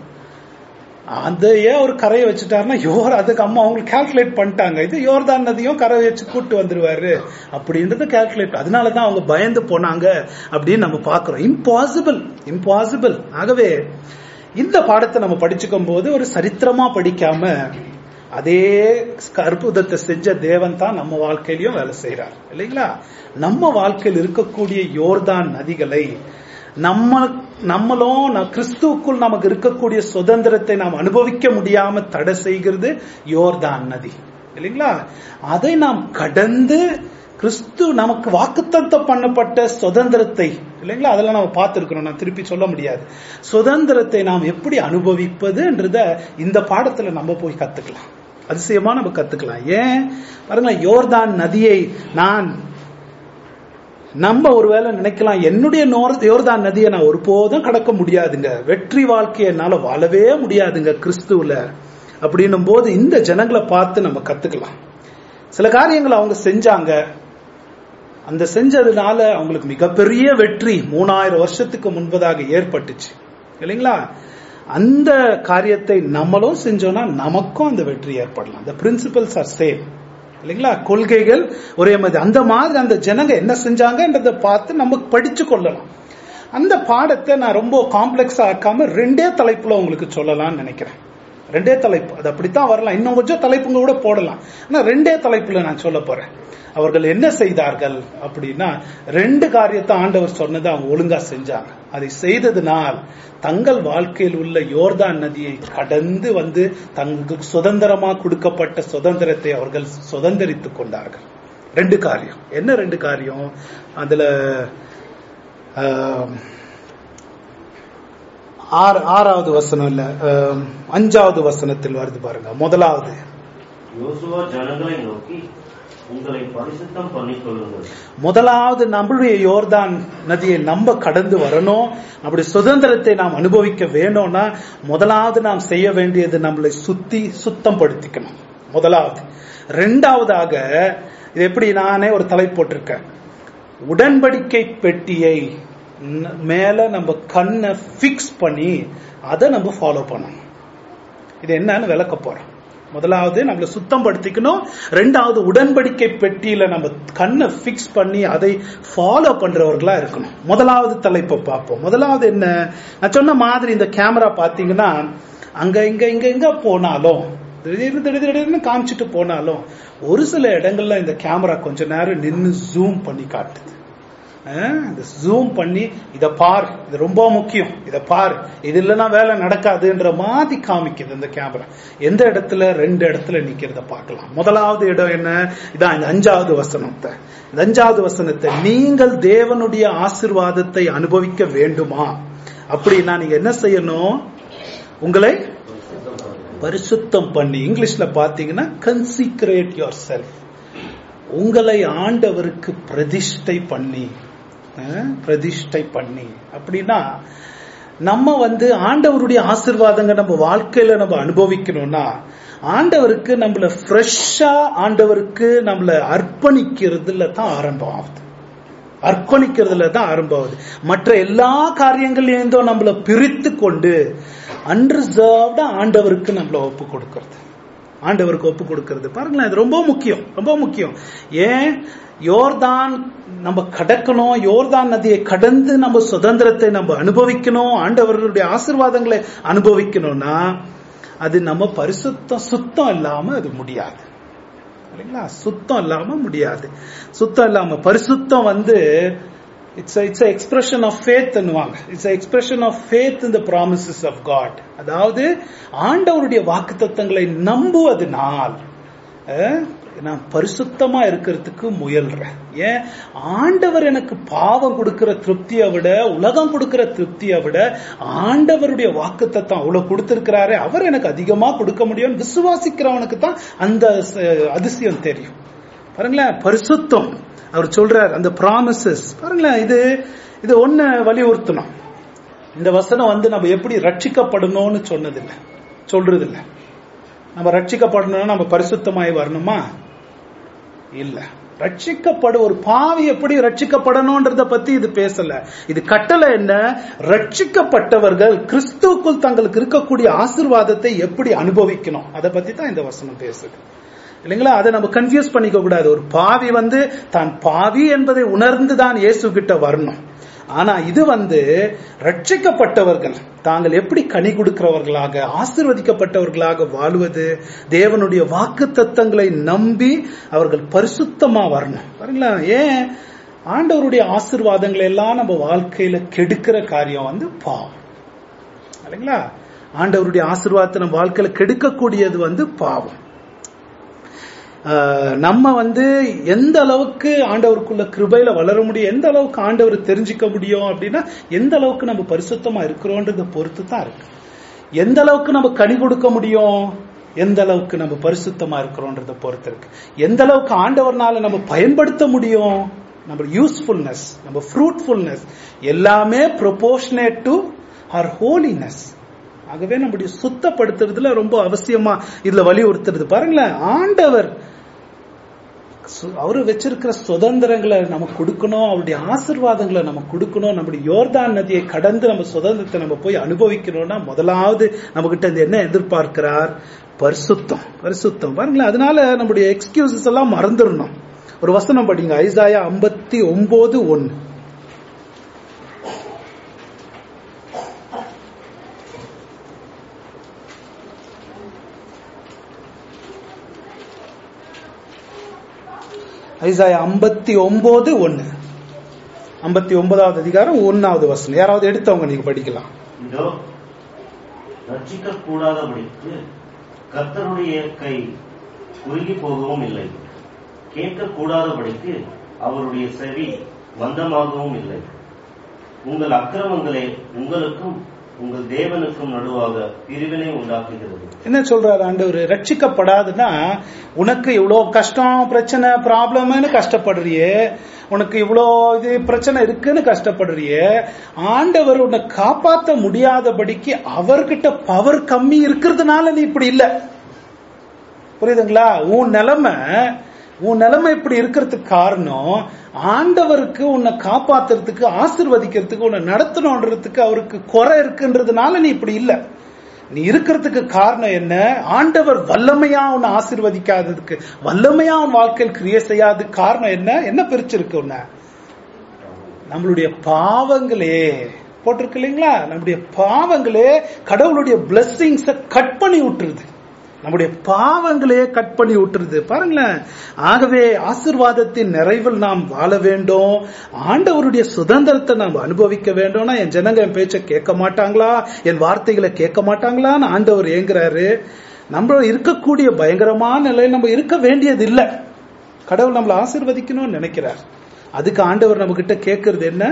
அதையே ஒரு கரையை வச்சுட்டாருன்னா யோர் அதுக்கு அம்மா அவங்களுக்கு கால்குலேட் பண்ணிட்டாங்க இது யோர்தான் நதியும் கரை வச்சு கூட்டு வந்துருவாரு அப்படின்றது கால்குலேட் அதனாலதான் அவங்க பயந்து போனாங்க அப்படின்னு நம்ம பாக்குறோம் இம்பாசிபிள் இம்பாசிபிள் ஆகவே இந்த பாடத்தை நம்ம படிச்சுக்கும் போது ஒரு சரித்திரமா படிக்காம அதே அற்புதத்தை செஞ்ச தேவன் தான் நம்ம வாழ்க்கையிலயும் வேலை செய்யறார் இல்லைங்களா நம்ம வாழ்க்கையில் இருக்கக்கூடிய யோர்தான் நதிகளை நம்ம நம்மளும் ந- கிறிஸ்துவுக்குள் நமக்கு இருக்கக்கூடிய சுதந்திரத்தை நாம் அனுபவிக்க முடியாம தடை செய்கிறது யோர்தான் நதி இல்லைங்களா அதை நாம் கடந்து கிறிஸ்து நமக்கு வாக்குத்தத்தம் பண்ணப்பட்ட சுதந்திரத்தை இல்லைங்களா அதெல்லாம் நம்ம பார்த்திருக்கிறோம் நான் திருப்பி சொல்ல முடியாது சுதந்திரத்தை நாம் எப்படி அனுபவிப்பதுன்றத இந்த பாடத்துல நம்ம போய் கத்துக்கலாம் அதிசயமா நம்ம கத்துக்கலாம் ஏன் பாருங்களேன் யோர்தான் நதியை நான் நம்ம ஒருவேளை நினைக்கலாம் என்னுடைய நோர்- யோர்தான் நதியை நான் ஒருபோதும் கடக்க முடியாதுங்க வெற்றி வாழ்க்கையை என்னால வாழவே முடியாதுங்க கிறிஸ்துவுல அப்படின்னும் போது இந்த ஜனங்களை பார்த்து நம்ம கத்துக்கலாம் சில காரியங்களை அவங்க செஞ்சாங்க அந்த செஞ்சதுனால அவங்களுக்கு மிகப்பெரிய வெற்றி மூணாயிரம் வருஷத்துக்கு முன்பதாக ஏற்பட்டுச்சு இல்லைங்களா அந்த காரியத்தை நம்மளும் செஞ்சோம்னா நமக்கும் அந்த வெற்றி ஏற்படலாம் the principles ஆர் சேம் இல்லைங்களா கொள்கைகள் ஒரே மாதிரி அந்த மாதிரி அந்த ஜனங்க என்ன செஞ்சாங்கன்றதை பார்த்து நம்ம படிச்சு கொள்ளலாம் அந்த பாடத்தை நான் ரொம்ப காம்ப்ளெக்ஸா ஆக்காம ரெண்டே தலைப்புல உங்களுக்கு சொல்லலாம்னு நினைக்கிறேன் ரெண்டே தலைப்பு அது அப்படித்தான் வரலாம் இன்னும் கொஞ்சம் தலைப்புங்க கூட போடலாம் ஆனா ரெண்டே தலைப்புல நான் சொல்ல போறேன் அவர்கள் என்ன செய்தார்கள் அப்படின்னா ரெண்டு காரியத்தை ஆண்டவர் சொன்னதை அவங்க ஒழுங்கா செஞ்சாங்க அதை செய்ததினால் தங்கள் வாழ்க்கையில் உள்ள யோர்தான் நதியை கடந்து வந்து தங்களுக்கு சுதந்திரமா கொடுக்கப்பட்ட சுதந்திரத்தை அவர்கள் சுதந்திரித்துக் கொண்டார்கள் ரெண்டு காரியம் என்ன ரெண்டு காரியம் அதுல ஆம், ஆறு ஆறாவது வசனம் இல்ல ஆம், அஞ்சாவது வசனத்தில் வருது பாருங்க முதலாவது யோசுவா ஜனங்களை நோக்கி உங்களை பரிசுத்தம் பண்ணிக் கொள்ளுங்கள் முதலாவது நம்மளுடைய யோர்தான் நதியை நம்ம கடந்து வரணும் அப்படி சுதந்திரத்தை நாம் அனுபவிக்க வேணும்னா முதலாவது நாம் செய்ய வேண்டியது நம்மளை சுத்தி சுத்தம் படுத்திக்கணும் முதலாவது ரெண்டாவதாக இது எப்படி நானே ஒரு தலை போட்டிருக்கேன் உடன்படிக்கை பெட்டியை ந- மேல நம்ம கண்ணை ஃபிக்ஸ் பண்ணி அதை நம்ம ஃபாலோ பண்ணணும் இது என்னன்னு விளக்க போறோம் முதலாவது நம்மள சுத்தம் படுத்திக்கணும் ரெண்டாவது உடன்படிக்கை பெட்டியில நம்ம கண்ணை ஃபிக்ஸ் பண்ணி அதை ஃபாலோ பண்றவர்களா இருக்கணும் முதலாவது தலைப்பை பார்ப்போம் முதலாவது என்ன நான் சொன்ன மாதிரி இந்த கேமரா பாத்தீங்கன்னா அங்க இங்க இங்க எங்க போனாலும் திடீர்னு திடீர் திடீர்னு காமிச்சிட்டு போனாலும் ஒரு சில இடங்கள்ல இந்த கேமரா கொஞ்ச நேரம் நின்னு ஜூம் பண்ணி காட்டுது அஹ், இந்த ஜூம் பண்ணி இத பார் இது ரொம்ப முக்கியம் இத பார் இது இல்லைன்னா வேலை நடக்காதுன்ற மாதிரி காமிக்குது இந்த கேமரா எந்த இடத்துல ரெண்டு இடத்துல நிக்கிறத பார்க்கலாம் முதலாவது இடம் என்ன இதான் இந்த அஞ்சாவது வசனத்தை இந்த அஞ்சாவது வசனத்தை நீங்கள் தேவனுடைய ஆசிர்வாதத்தை அனுபவிக்க வேண்டுமா அப்படின்னா நீங்க என்ன செய்யணும் உங்களை பரிசுத்தம் பண்ணி இங்கிலீஷ்ல பாத்தீங்கன்னா கன்சிக்ரேட் யோர் செல்ஃப் உங்களை ஆண்டவருக்கு பிரதிஷ்டை பண்ணி அஹ், பிரதிஷ்டை பண்ணி அப்படின்னா நம்ம வந்து ஆண்டவருடைய ஆசிர்வாதங்க நம்ம வாழ்க்கையில நம்ம அனுபவிக்கணும்னா ஆண்டவருக்கு நம்மள ஃப்ரெஷ்ஷா ஆண்டவருக்கு நம்மள அர்ப்பணிக்கிறதுல தான் ஆரம்பம் ஆகுது அர்ப்பணிக்கிறதுல தான் ஆரம்பம் ஆகுது மற்ற எல்லா காரியங்கள்லேருந்தும் நம்மள பிரித்து கொண்டு அன்ரிசர்வ்டா ஆண்டவருக்கு நம்மள ஒப்பு கொடுக்கறது ஆண்டவருக்கு ஒப்பு கொடுக்கிறது பாருங்களேன் இது ரொம்ப முக்கியம் ரொம்ப முக்கியம் ஏன் யோர்தான் நம்ம கடக்கணும் யோர்தான் நதியை கடந்து நம்ம சுதந்திரத்தை நம்ம அனுபவிக்கணும் ஆண்டவர்களுடைய ஆசீர்வாதங்களை அனுபவிக்கணும்னா அது நம்ம பரிசுத்தம் சுத்தம் இல்லாம அது முடியாது இல்லைங்களா சுத்தம் இல்லாம முடியாது சுத்தம் இல்லாம பரிசுத்தம் வந்து it's it's expression of faith it's expression of faith in the promises of God அதாவது ஆண்டவருடைய வாக்குத்தத்தங்களை நம்புவதனால் அஹ், நான் பரிசுத்தமா இருக்கிறதுக்கு முயல்றேன் ஏன் ஆண்டவர் எனக்கு பாவம் கொடுக்கிற திருப்தியை விட உலகம் கொடுக்கிற திருப்தியை விட ஆண்டவருடைய வாக்குத்தத்தம் அவ்வளவு கொடுத்திருக்கிறாரே அவர் எனக்கு அதிகமா கொடுக்க முடியும் விசுவாசிக்கிறவனுக்கு தான் அந்த ச- அதிசயம் தெரியும் பாருங்களேன் பரிசுத்தம் அவர் சொல்றார் அந்த ப்ராமிசஸ் பாருங்களேன் இது இது ஒண்ணு வலியுறுத்தணும் இந்த வசனம் வந்து நம்ம எப்படி ரட்சிக்கப்படணும்னு சொன்னதில்லை சொல்றது இல்ல நம்ம ரட்சிக்கப்படணும்னா நம்ம பரிசுத்தமாய் வரணுமா இல்ல ரட்சிக்கப்பட ஒரு பாவி எப்படி ரட்சிக்கப்படணும்ன்றத பத்தி இது பேசல இது கட்டளை என்ன ரட்சிக்கப்பட்டவர்கள் கிறிஸ்துவுக்குள் தங்களுக்கு இருக்கக்கூடிய ஆசீர்வாதத்தை எப்படி அனுபவிக்கணும் அதை பத்தி தான் இந்த வசனம் பேசுது இல்லைங்களா அதை நம்ம கன்ஃபியூஸ் பண்ணிக்க கூடாது ஒரு பாவி வந்து தான் பாவி என்பதை உணர்ந்து தான் இயேசு கிட்ட வரணும் ஆனா இது வந்து ரட்சிக்கப்பட்டவர்கள் தாங்கள் எப்படி கனி கொடுக்கிறவர்களாக ஆசீர்வதிக்கப்பட்டவர்களாக வாழ்வது தேவனுடைய வாக்கு தத்தங்களை நம்பி அவர்கள் பரிசுத்தமா வரணும் பாருங்களா ஏன் ஆண்டவருடைய ஆசீர்வாதங்களை எல்லாம் நம்ம வாழ்க்கையில கெடுக்கிற காரியம் வந்து பாவம் இல்லைங்களா ஆண்டவருடைய ஆசீர்வாதத்தை நம்ம வாழ்க்கையில கெடுக்கக்கூடியது வந்து பாவம் ஆஹ், நம்ம வந்து எந்த அளவுக்கு ஆண்டவருக்குள்ள கிருபையில வளர முடியும் எந்த அளவுக்கு ஆண்டவர் தெரிஞ்சுக்க முடியும் அப்படின்னா எந்த அளவுக்கு நம்ம பரிசுத்தமா இருக்கிறோன்றத பொறுத்து தான் இருக்கு எந்த அளவுக்கு நம்ம கனி கொடுக்க முடியும் எந்த அளவுக்கு நம்ம பரிசுத்தமா இருக்கிறோன்றத பொறுத்து இருக்கு எந்த அளவுக்கு ஆண்டவர்னால நம்ம பயன்படுத்த முடியும் நம்ம யூஸ்ஃபுல்னஸ் நம்ம ஃப்ரூட்ஃபுல்னஸ் எல்லாமே ப்ரொபோர்ஷனேட் டு ஆர் ஹோலினஸ் ஆகவே நம்முடைய சுத்தப்படுத்துறதுல ரொம்ப அவசியமா இதுல வலியுறுத்துறது பாருங்களேன் ஆண்டவர் சு- அவரு வச்சிருக்கிற சுதந்திரங்களை நம்ம கொடுக்கணும் அவருடைய ஆசீர்வாதங்களை நம்ம கொடுக்கணும் நம்முடைய யோர்தான் நதியை கடந்து நம்ம சுதந்திரத்தை நம்ம போய் அனுபவிக்கணும்னா முதலாவது நம்ம கிட்ட இருந்து என்ன எதிர்பார்க்கிறார் பரிசுத்தம் பரிசுத்தம் பாருங்களேன் அதனால நம்முடைய எக்ஸ்கியூசஸ் எல்லாம் மறந்துடணும் ஒரு வசனம் படிங்க ஐசாயா ஐம்பத்தி ஒன்பது ஒன்னு ஐசாயா ஐம்பத்தி ஒன்பது ஒன்னு ஐம்பத்தி ஒன்பதாவது அதிகாரம் ஒன்னாவது வசனம் யாராவது எடுத்தவங்க நீங்க படிக்கலாம் இதோ ரட்சிக்க கூடாதபடிக்கு கர்த்தருடைய கை குறுகி போகவும் இல்லை கேட்க கூடாதபடிக்கு அவருடைய செவி மந்தமாகவும் இல்லை உங்கள் அக்கிரமங்களே உங்களுக்கும் உங்கள் தேவனுக்கும் நடுவாக பிரிவினை உண்டாக்குகிறது என்ன சொல்றாரு ஆண்டவர் ரட்சிக்கப்படாதுன்னா உனக்கு இவ்வளோ கஷ்டம் பிரச்சனை ப்ராப்ளம்னு கஷ்டப்படுறியே உனக்கு இவ்வளோ இது பிரச்சனை இருக்குன்னு கஷ்டப்படுறியே ஆண்டவர் உன்னை காப்பாத்த முடியாதபடிக்கு அவர்கிட்ட பவர் கம்மி இருக்கிறதுனால நீ இப்படி இல்ல புரியுதுங்களா உன் நிலைமை உன் நிலைமை இப்படி இருக்கிறதுக்கு காரணம் ஆண்டவருக்கு உன்னை காப்பாத்துறதுக்கு ஆசிர்வதிக்கிறதுக்கு உன்னை நடத்தணுன்றதுக்கு அவருக்கு குறை இருக்குன்றதுனால நீ இப்படி இல்ல நீ இருக்கிறதுக்கு காரணம் என்ன ஆண்டவர் வல்லமையா உன்னை ஆசிர்வதிக்காததுக்கு வல்லமையா உன் வாழ்க்கையில் கிரியை செய்யாததுக்கு காரணம் என்ன என்ன பிரிச்சிருக்கு உன்னை நம்மளுடைய பாவங்களே போட்டிருக்கு இல்லைங்களா நம்முடைய பாவங்களே கடவுளுடைய பிளஸ்ஸிங்ஸ கட் பண்ணி விட்டுருது நம்முடைய பாவங்களே கட் பண்ணி விட்டுருது பாருங்களேன் ஆகவே ஆசிர்வாதத்தின் நிறைவில் நாம் வாழ வேண்டும் ஆண்டவருடைய சுதந்திரத்தை நாம் அனுபவிக்க வேண்டும்னா என் ஜனங்க என் பேச்சை கேட்க மாட்டாங்களா என் வார்த்தைகளை கேட்க மாட்டாங்களான்னு ஆண்டவர் ஏங்குறாரு நம்ம இருக்கக்கூடிய பயங்கரமான நிலையில் நம்ம இருக்க வேண்டியது இல்லை கடவுள் நம்மளை ஆசிர்வதிக்கணும்னு நினைக்கிறார் அதுக்கு ஆண்டவர் நம்ம கிட்ட கேட்கறது என்ன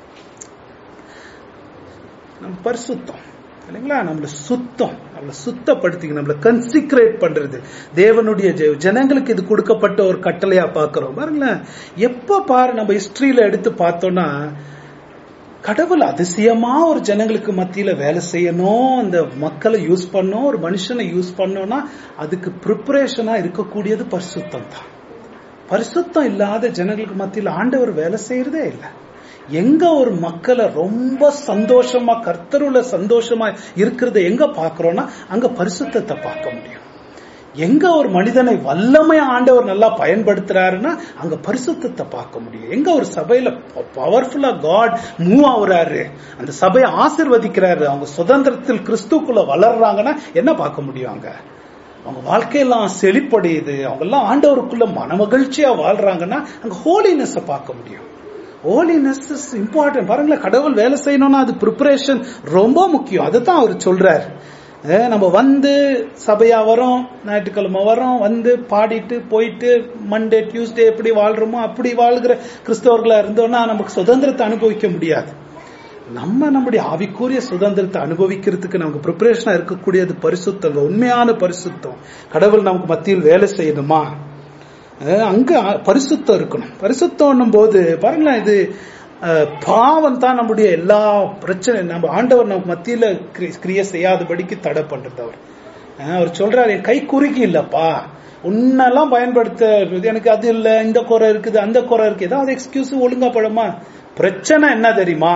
நம்ம பரிசுத்தம் இல்லைங்களா நம்மள சுத்தம் நம்மளை சுத்தப்படுத்திக்க நம்மளை கன்சிக்ரேட் பண்றது தேவனுடைய ஜெ- ஜனங்களுக்கு இது கொடுக்கப்பட்ட ஒரு கட்டளையா பார்க்கிறோம் பாருங்களேன் எப்ப பாரு நம்ம ஹிஸ்டரியில எடுத்து பார்த்தோம்னா கடவுள் அதிசயமா ஒரு ஜனங்களுக்கு மத்தியில வேலை செய்யணும் அந்த மக்களை யூஸ் பண்ணணும் ஒரு மனுஷனை யூஸ் பண்ணோம்னா அதுக்கு ப்ரிப்பரேஷனா இருக்கக்கூடியது பரிசுத்தம் தான் பரிசுத்தம் இல்லாத ஜனங்களுக்கு மத்தியில் ஆண்டவர் வேலை செய்யறதே இல்லை எங்க ஒரு மக்களை ரொம்ப சந்தோஷமா கர்த்தருள்ள சந்தோஷமா இருக்கிறத எங்க பாக்குறோம்னா அங்க பரிசுத்தத்தை பார்க்க முடியும் எங்க ஒரு மனிதனை வல்லமையா ஆண்டவர் நல்லா பயன்படுத்துறாருன்னா அங்க பரிசுத்தத்தை பார்க்க முடியும் எங்க ஒரு சபையில பவர்ஃபுல்லா காட் மூவ் ஆகுறாரு அந்த சபையை ஆசிர்வதிக்கிறாரு அவங்க சுதந்திரத்தில் கிறிஸ்துக்குள்ள வளர்றாங்கன்னா என்ன பார்க்க முடியும் அங்க அவங்க வாழ்க்கையெல்லாம் செழிப்படையுது அவங்க எல்லாம் ஆண்டவருக்குள்ள மனமகிழ்ச்சியா வாழ்றாங்கன்னா அங்க ஹோலினஸ் பார்க்க முடியும் ஹோலினஸ் இஸ் இம்பார்ட்டன்ட் பாருங்களேன் கடவுள் வேலை செய்யணும்னா அது ப்ரிப்பரேஷன் ரொம்ப முக்கியம் அதுதான் அவர் சொல்றார் அஹ் நம்ம வந்து சபையா வரோம் ஞாயிற்றுக்கிழமை வரோம் வந்து பாடிட்டு போயிட்டு மண்டே டியூஸ்டே எப்படி வாழ்றோமோ அப்படி வாழ்கிற கிறிஸ்தவர்களா இருந்தோம்னா நமக்கு சுதந்திரத்தை அனுபவிக்க முடியாது நம்ம நம்முடைய ஆவிக்குரிய சுதந்திரத்தை அனுபவிக்கிறதுக்கு நமக்கு ப்ரிப்பரேஷனா இருக்கக்கூடியது பரிசுத்தம் உண்மையான பரிசுத்தம் கடவுள் நமக்கு மத்தியில் வேலை செய்யணுமா அஹ் அங்க பரிசுத்தம் இருக்கணும் பரிசுத்தம் போது பாருங்களேன் இது அஹ், பாவம் தான் நம்முடைய எல்லா பிரச்சனை நம்ம ஆண்டவர் நம்ம மத்தியில கிரி- கிரியை செய்யாதபடிக்கு தடை பண்றது அவர் அஹ், அவர் சொல்றாரு என் கை குறுகி இல்லப்பா உன்னெல்லாம் பயன்படுத்த எனக்கு அது இல்ல இந்த குறை இருக்குது அந்த குறை இருக்கு ஏதாவது எக்ஸ்கியூஸ் ஒழுங்கா படமா பிரச்சனை என்ன தெரியுமா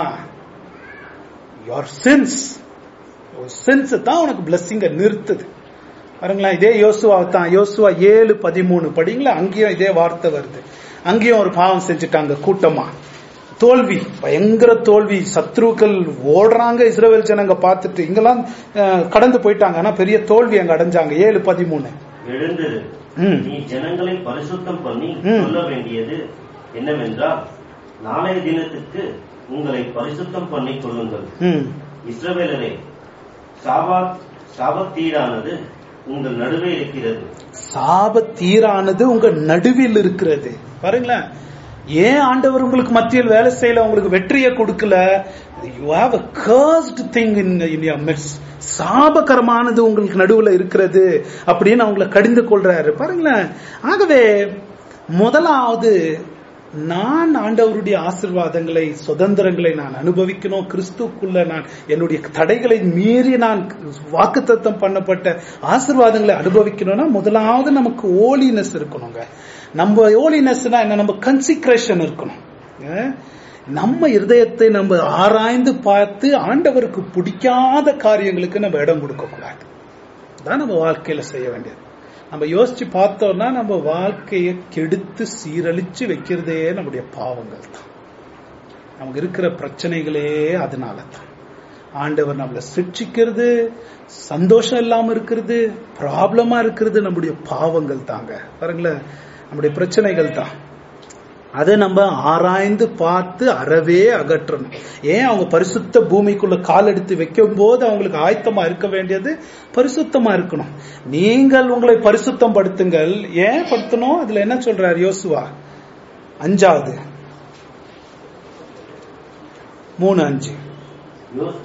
யோர் சின்ஸ் சின்ஸ் தான் உனக்கு பிளஸ்ஸிங்க நிறுத்துது பாருங்களேன் இதே யோசுவா தான் யோசுவா ஏழு பதிமூணு படிங்களா அங்கேயும் இதே வார்த்தை வருது அங்கேயும் ஒரு பாவம் செஞ்சுட்டாங்க கூட்டமா தோல்வி பயங்கர தோல்வி சத்ருக்கள் ஓடுறாங்க இஸ்ரவேல் ஜனங்க பார்த்துட்டு இங்கெல்லாம் அஹ், கடந்து போயிட்டாங்க ஆனா பெரிய தோல்வி அங்க அடைஞ்சாங்க ஏழு பதிமூணு எழுந்திரு ம். நீ ஜனங்களை பரிசுத்தம் பண்ணி ம். சொல்ல வேண்டியது என்னவென்றால் நாளைய தினத்துக்கு உங்களை பரிசுத்தம் பண்ணி கொள்ளுங்கள் ம் இஸ்ரவேலரே சாபாத் சாபத்தீடானது உங்கள் நடுவே இருக்கிறது சாப தீரானது உங்க நடுவில் இருக்கிறது பாருங்களேன் ஏன் ஆண்டவர் உங்களுக்கு மத்தியில் வேலை செய்யல உங்களுக்கு வெற்றியை கொடுக்கல you have a cursed thing in in your midst சாபகரமானது உங்களுக்கு நடுவுல இருக்கிறது அப்படின்னு அவங்கள கடிந்து கொள்றாரு பாருங்களேன் ஆகவே முதலாவது நான் ஆண்டவருடைய ஆசிர்வாதங்களை சுதந்திரங்களை நான் அனுபவிக்கணும் கிறிஸ்துக்குள்ள நான் என்னுடைய தடைகளை மீறி நான் வாக்குத்தத்தம் பண்ணப்பட்ட ஆசிர்வாதங்களை அனுபவிக்கணும்னா முதலாவது நமக்கு ஓலினஸ் இருக்கணுங்க நம்ம ஓலினஸ்னா என்ன நம்ம கன்சிக்ரேஷன் இருக்கணும் அஹ் நம்ம இருதயத்தை நம்ம ஆராய்ந்து பார்த்து ஆண்டவருக்கு பிடிக்காத காரியங்களுக்கு நம்ம இடம் கொடுக்க கூடாது தான் நம்ம வாழ்க்கையில செய்ய வேண்டியது நம்ம யோசிச்சு பார்த்தோம்னா நம்ம வாழ்க்கையை கெடுத்து சீரழிச்சு வைக்கிறதே நம்முடைய பாவங்கள் தான் நமக்கு இருக்கிற பிரச்சனைகளே அதனால தான் ஆண்டவர் நம்மளை சிக்ஷிக்கிறது சந்தோஷம் இல்லாம இருக்கிறது ப்ராப்ளமா இருக்கிறது நம்முடைய பாவங்கள் தாங்க பாருங்களேன் நம்முடைய பிரச்சனைகள் தான் அதை நம்ம ஆராய்ந்து பார்த்து அறவே அகற்றணும் ஏன் அவங்க பரிசுத்த பூமிக்குள்ள கால் எடுத்து வைக்கும் போது அவங்களுக்கு ஆயத்தமா இருக்க வேண்டியது பரிசுத்தமா இருக்கணும் நீங்கள் உங்களை பரிசுத்தம் படுத்துங்கள் ஏன் படுத்தணும் அதுல என்ன சொல்றார் யோசுவா அஞ்சாவது மூணு அஞ்சு யோஸ்-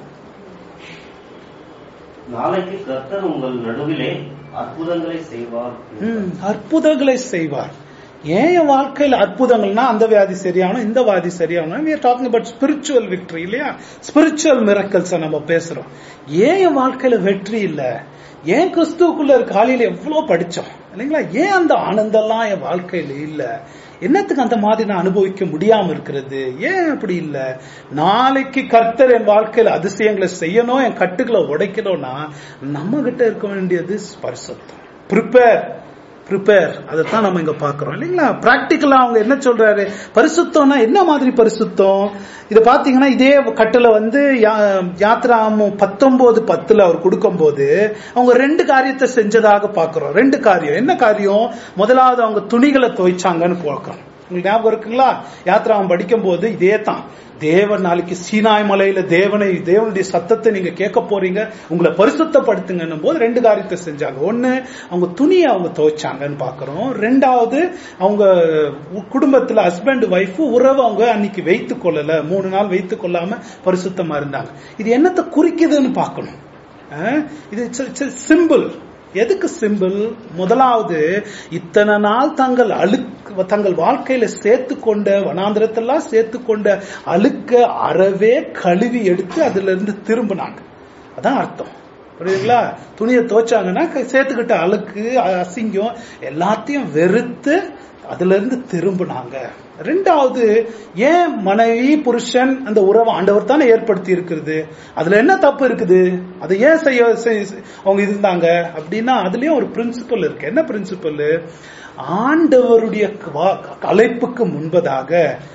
நாளைக்கு கர்த்தர் உங்கள் நடுவிலே அற்புதங்களை செய்வார் ம், அற்புதங்களை செய்வார் ஏன் என் வாழ்க்கையில அற்புதங்கள்னா அந்த வியாதி சரியாகணும் இந்த வியாதி சரியாகணும் we are talking about spiritual victory இல்லையா ஸ்பிரிச்சுவல் miracles நம்ம பேசுறோம் ஏன் என் வாழ்க்கையில வெற்றி இல்ல ஏன் கிறிஸ்துவுக்குள்ள காலையில எவ்வளவு படிச்சோம் இல்லைங்களா ஏன் அந்த ஆனந்தம்லாம் என் வாழ்க்கையில இல்ல என்னத்துக்கு அந்த மாதிரி நான் அனுபவிக்க முடியாம இருக்கிறது ஏன் அப்படி இல்ல நாளைக்கு கர்த்தர் என் வாழ்க்கையில அதிசயங்களை செய்யணும் என் கட்டுகளை உடைக்கணும்னா நம்ம கிட்ட இருக்க வேண்டியது பரிசுத்தம் ப்ரிப்பேர் ப்ரிப்பேர் அதைத்தான் நம்ம இங்க பாக்குறோம் இல்லைங்களா பிராக்டிக்கலா அவங்க என்ன சொல்றாரு பரிசுத்தம்னா என்ன மாதிரி பரிசுத்தம் இத பாத்தீங்கன்னா இதே கட்டுல வந்து யா- யாத்ராமம் பத்தொன்பது பத்துல அவர் கொடுக்கும்போது அவங்க ரெண்டு காரியத்தை செஞ்சதாக பாக்குறோம் ரெண்டு காரியம் என்ன காரியம் முதலாவது அவங்க துணிகளை துவைச்சாங்கன்னு பார்க்கிறோம் உங்களுக்கு ஞாபகம் இருக்குங்களா யாத்ராமம் படிக்கும் போது இதே தான் தேவன் நாளைக்கு சீனாய் மலையில தேவனை தேவனுடைய சத்தத்தை நீங்க கேட்க போறீங்க உங்களை பரிசுத்தப்படுத்துங்கன்னும் போது ரெண்டு காரியத்தை செஞ்சாங்க ஒண்ணு அவங்க துணியை அவங்க துவைச்சாங்கன்னு பாக்குறோம் ரெண்டாவது அவங்க உ- குடும்பத்துல ஹஸ்பண்ட் ஒய்ஃப் உறவு அவங்க அன்னைக்கு வைத்து கொள்ளல மூணு நாள் வைத்து கொள்ளாம பரிசுத்தமா இருந்தாங்க இது என்னத்தை குறிக்குதுன்னு பார்க்கணும் அஹ் இது சிம்பிள் எதுக்கு சிம்பிள் முதலாவது இத்தனை நாள் தங்கள் அழுக்கு தங்கள் வாழ்க்கையில சேர்த்து கொண்ட வனாந்திரத்தெல்லாம் சேர்த்து கொண்ட அழுக்க அறவே கழுவி எடுத்து அதுல இருந்து திரும்பினாங்க அதான் அர்த்தம் புரியுதுங்களா துணியை துவைச்சாங்கன்னா க- சேர்த்துக்கிட்ட அழுக்கு அ- அசிங்கம் எல்லாத்தையும் வெறுத்து அதுல இருந்து திரும்பினாங்க ரெண்டாவது ஏன் மனைவி புருஷன் அந்த உறவை ஆண்டவர் தானே ஏற்படுத்தி இருக்கிறது அதுல என்ன தப்பு இருக்குது அதை ஏன் செய்ய செய்- அவங்க இருந்தாங்க அப்படின்னா அதுலயும் ஒரு பிரின்சிபல் இருக்கு என்ன பிரின்சிபல் ஆண்டவருடைய வா- அழைப்புக்கு முன்பதாக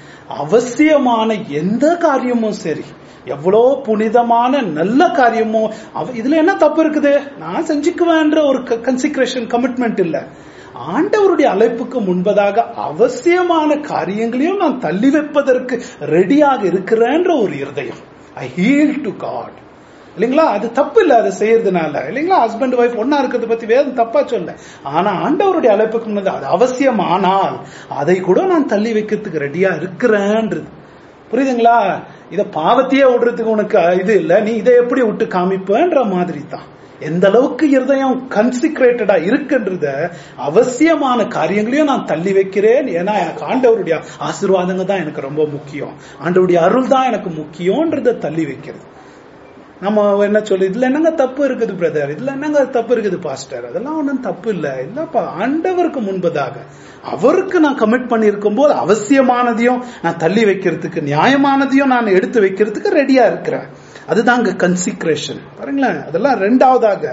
அவசியமான எந்த காரியமும் சரி எவ்வளோ புனிதமான நல்ல காரியமோ அவ- இதுல என்ன தப்பு இருக்குது நான் செஞ்சுக்குவேன்ற ஒரு கன்சிக்ரேஷன் கமிட்மெண்ட் இல்ல ஆண்டவருடைய அழைப்புக்கு முன்பதாக அவசியமான காரியங்களையும் நான் தள்ளி வைப்பதற்கு ரெடியாக இருக்கிறேன்ற ஒரு இருதயம் ஐ ஹீல் டு காட் இல்லைங்களா அது தப்பு இல்ல அதை செய்யறதுனால இல்லைங்களா ஹஸ்பண்ட் ஒய்ஃப் ஒன்னா இருக்கிறத பத்தி வேதம் தப்பா சொல்ல ஆனா ஆண்டவருடைய அழைப்புக்கு முன்னது அது அவசியம் ஆனால் அதை கூட நான் தள்ளி வைக்கிறதுக்கு ரெடியா இருக்கிறேன்றது புரியுதுங்களா இத பாவத்தையே விடுறதுக்கு உனக்கு இது இல்ல நீ இதை எப்படி விட்டு காமிப்பன்ற மாதிரி தான் எந்த அளவுக்கு இருதயம் கன்சிக்ரேட்டடா இருக்குன்றத அவசியமான காரியங்களையும் நான் தள்ளி வைக்கிறேன் ஏன்னா எனக்கு ஆண்டவருடைய ஆசீர்வாதங்க தான் எனக்கு ரொம்ப முக்கியம் ஆண்டவருடைய அருள் தான் எனக்கு முக்கியம்ன்றத தள்ளி வைக்கிறது நம்ம என்ன சொல்லு இதுல என்னங்க தப்பு இருக்குது பிரதர் இதுல என்னங்க தப்பு இருக்குது பாஸ்டர் அதெல்லாம் ஒண்ணும் தப்பு இல்ல இல்லப்பா ஆண்டவருக்கு முன்பதாக அவருக்கு நான் கமிட் பண்ணியிருக்கும் போது அவசியமானதையும் நான் தள்ளி வைக்கிறதுக்கு நியாயமானதையும் நான் எடுத்து வைக்கிறதுக்கு ரெடியா இருக்கிறேன் அதுதாங்க கன்சிக்ரேஷன் பாருங்களேன் அதெல்லாம் ரெண்டாவதாக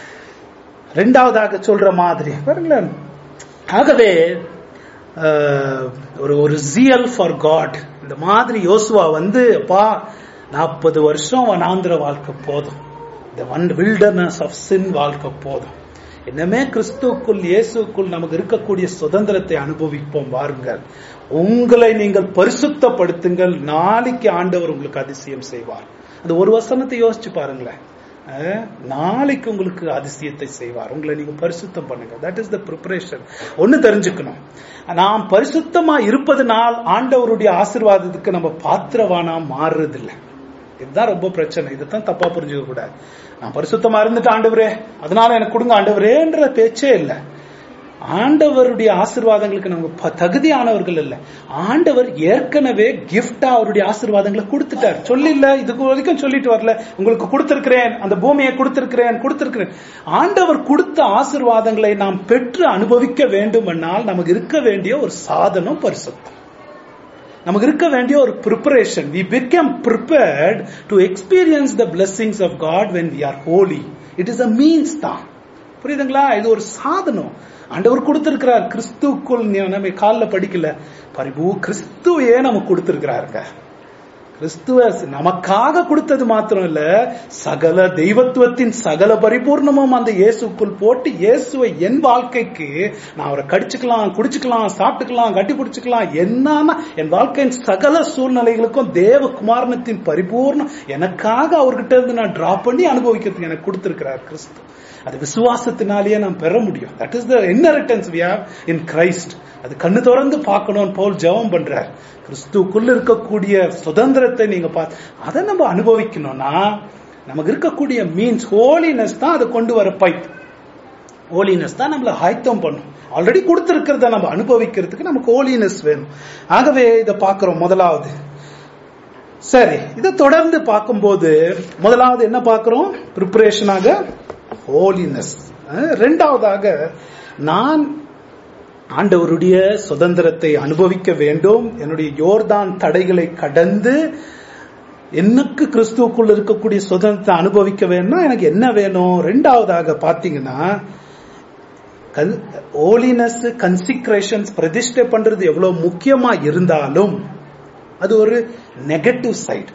ரெண்டாவதாக சொல்ற மாதிரி பாருங்களேன் ஆகவே அஹ், ஒரு ஒரு ஜியல் ஃபார் காட் இந்த மாதிரி யோசுவா வந்து அப்பா நாற்பது வருஷம் வனாந்திர வாழ்க்கை போதும் இந்த ஒன் வில்டர்னஸ் ஆஃப் சின் வாழ்க்கை போதும் என்னமே கிறிஸ்துவுக்குள் இயேசுக்குள் நமக்கு இருக்கக்கூடிய சுதந்திரத்தை அனுபவிப்போம் வாருங்கள் உங்களை நீங்கள் பரிசுத்தப்படுத்துங்கள் நாளைக்கு ஆண்டவர் உங்களுக்கு அதிசயம் செய்வார் அந்த ஒரு வசனத்தை யோசிச்சு பாருங்களேன் அஹ், நாளைக்கு உங்களுக்கு அதிசயத்தை செய்வார் உங்களை நீங்க பரிசுத்தம் பண்ணுங்க தட் இஸ் த ப்ரிப்பரேஷன் ஒன்னு தெரிஞ்சுக்கணும் நாம் பரிசுத்தமா இருப்பதனால் ஆண்டவருடைய ஆசீர்வாதத்துக்கு நம்ம பாத்திரவானா மாறுறதில்லை இதுதான் ரொம்ப பிரச்சனை இதைத்தான் தப்பா புரிஞ்சுக்க கூடாது நான் பரிசுத்தமா இருந்துட்டு ஆண்டவரே அதனால எனக்கு கொடுங்க ஆண்டவரேன்ற பேச்சே இல்லை ஆண்டவருடைய ஆசீர்வாதங்களுக்கு நம்ம ப- தகுதியானவர்கள் இல்ல ஆண்டவர் ஏற்கனவே கிஃப்டா அவருடைய ஆசீர்வாதங்களை கொடுத்துட்டார் சொல்லில்ல இதுக்கு வரைக்கும் சொல்லிட்டு வரல உங்களுக்கு கொடுத்திருக்கிறேன் அந்த பூமியை கொடுத்திருக்கிறேன் கொடுத்திருக்கிறேன் ஆண்டவர் கொடுத்த ஆசீர்வாதங்களை நாம் பெற்று அனுபவிக்க வேண்டுமென்றால் நமக்கு இருக்க வேண்டிய ஒரு சாதனம் பரிசுத்தம் நமக்கு இருக்க வேண்டிய ஒரு preparation we become prepared to experience the blessings of God when we are holy it is a means தான் புரியுதுங்களா இது ஒரு சாதனம் ஆண்டவர் கொடுத்திருக்கிறார் கிறிஸ்துக்குள் நீ நம்ம காலில் படிக்கல பரிபூ கிறிஸ்துவையே நமக்கு கொடுத்திருக்கிறாருங்க கிறிஸ்துவ நமக்காக கொடுத்தது மாத்திரம் இல்ல சகல தெய்வத்துவத்தின் சகல பரிபூர்ணமும் அந்த இயேசுக்குள் போட்டு இயேசுவை என் வாழ்க்கைக்கு நான் அவரை கடிச்சுக்கலாம் குடிச்சுக்கலாம் சாப்பிட்டுக்கலாம் கட்டி பிடிச்சுக்கலாம் என்னன்னா என் வாழ்க்கையின் சகல சூழ்நிலைகளுக்கும் தேவ குமாரணத்தின் பரிபூர்ணம் எனக்காக அவர்கிட்ட இருந்து நான் டிரா பண்ணி அனுபவிக்கிறதுக்கு எனக்கு கொடுத்திருக்கிறார் கிறிஸ்து அது விசுவாசத்தினாலேயே நாம் பெற முடியும் that is the inheritance we have in Christ அது கண்ணு திறந்து பார்க்கணும் பவுல் ஜெபம் பண்றார் கிறிஸ்துக்குள்ள இருக்கக்கூடிய சுதந்திரத்தை நீங்க பார்த்து அதை நம்ம அனுபவிக்கணும்னா நமக்கு இருக்கக்கூடிய மீன்ஸ் ஹோலினஸ் தான் அதை கொண்டு வர பைப் ஹோலினஸ் தான் நம்மள ஆயத்தம் பண்ணும் ஆல்ரெடி கொடுத்திருக்கிறத நம்ம அனுபவிக்கிறதுக்கு நமக்கு ஹோலினஸ் வேணும் ஆகவே இதை பார்க்கிறோம் முதலாவது சரி இதை தொடர்ந்து பார்க்கும்போது முதலாவது என்ன பார்க்கிறோம் ப்ரிப்பரேஷனாக ஹோலினஸ் ரெண்டாவதாக நான் ஆண்டவருடைய சுதந்திரத்தை அனுபவிக்க வேண்டும் என்னுடைய யோர்தான் தடைகளை கடந்து எனக்கு கிறிஸ்துவுக்குள்ள இருக்கக்கூடிய சுதந்திரத்தை அனுபவிக்க வேணும்னா எனக்கு என்ன வேணும் ரெண்டாவதாக பாத்தீங்கன்னா ஹோலினஸ் கன்சிக்ரேஷன்ஸ் பிரதிஷ்டை பண்றது எவ்வளவு முக்கியமா இருந்தாலும் அது ஒரு நெகட்டிவ் சைடு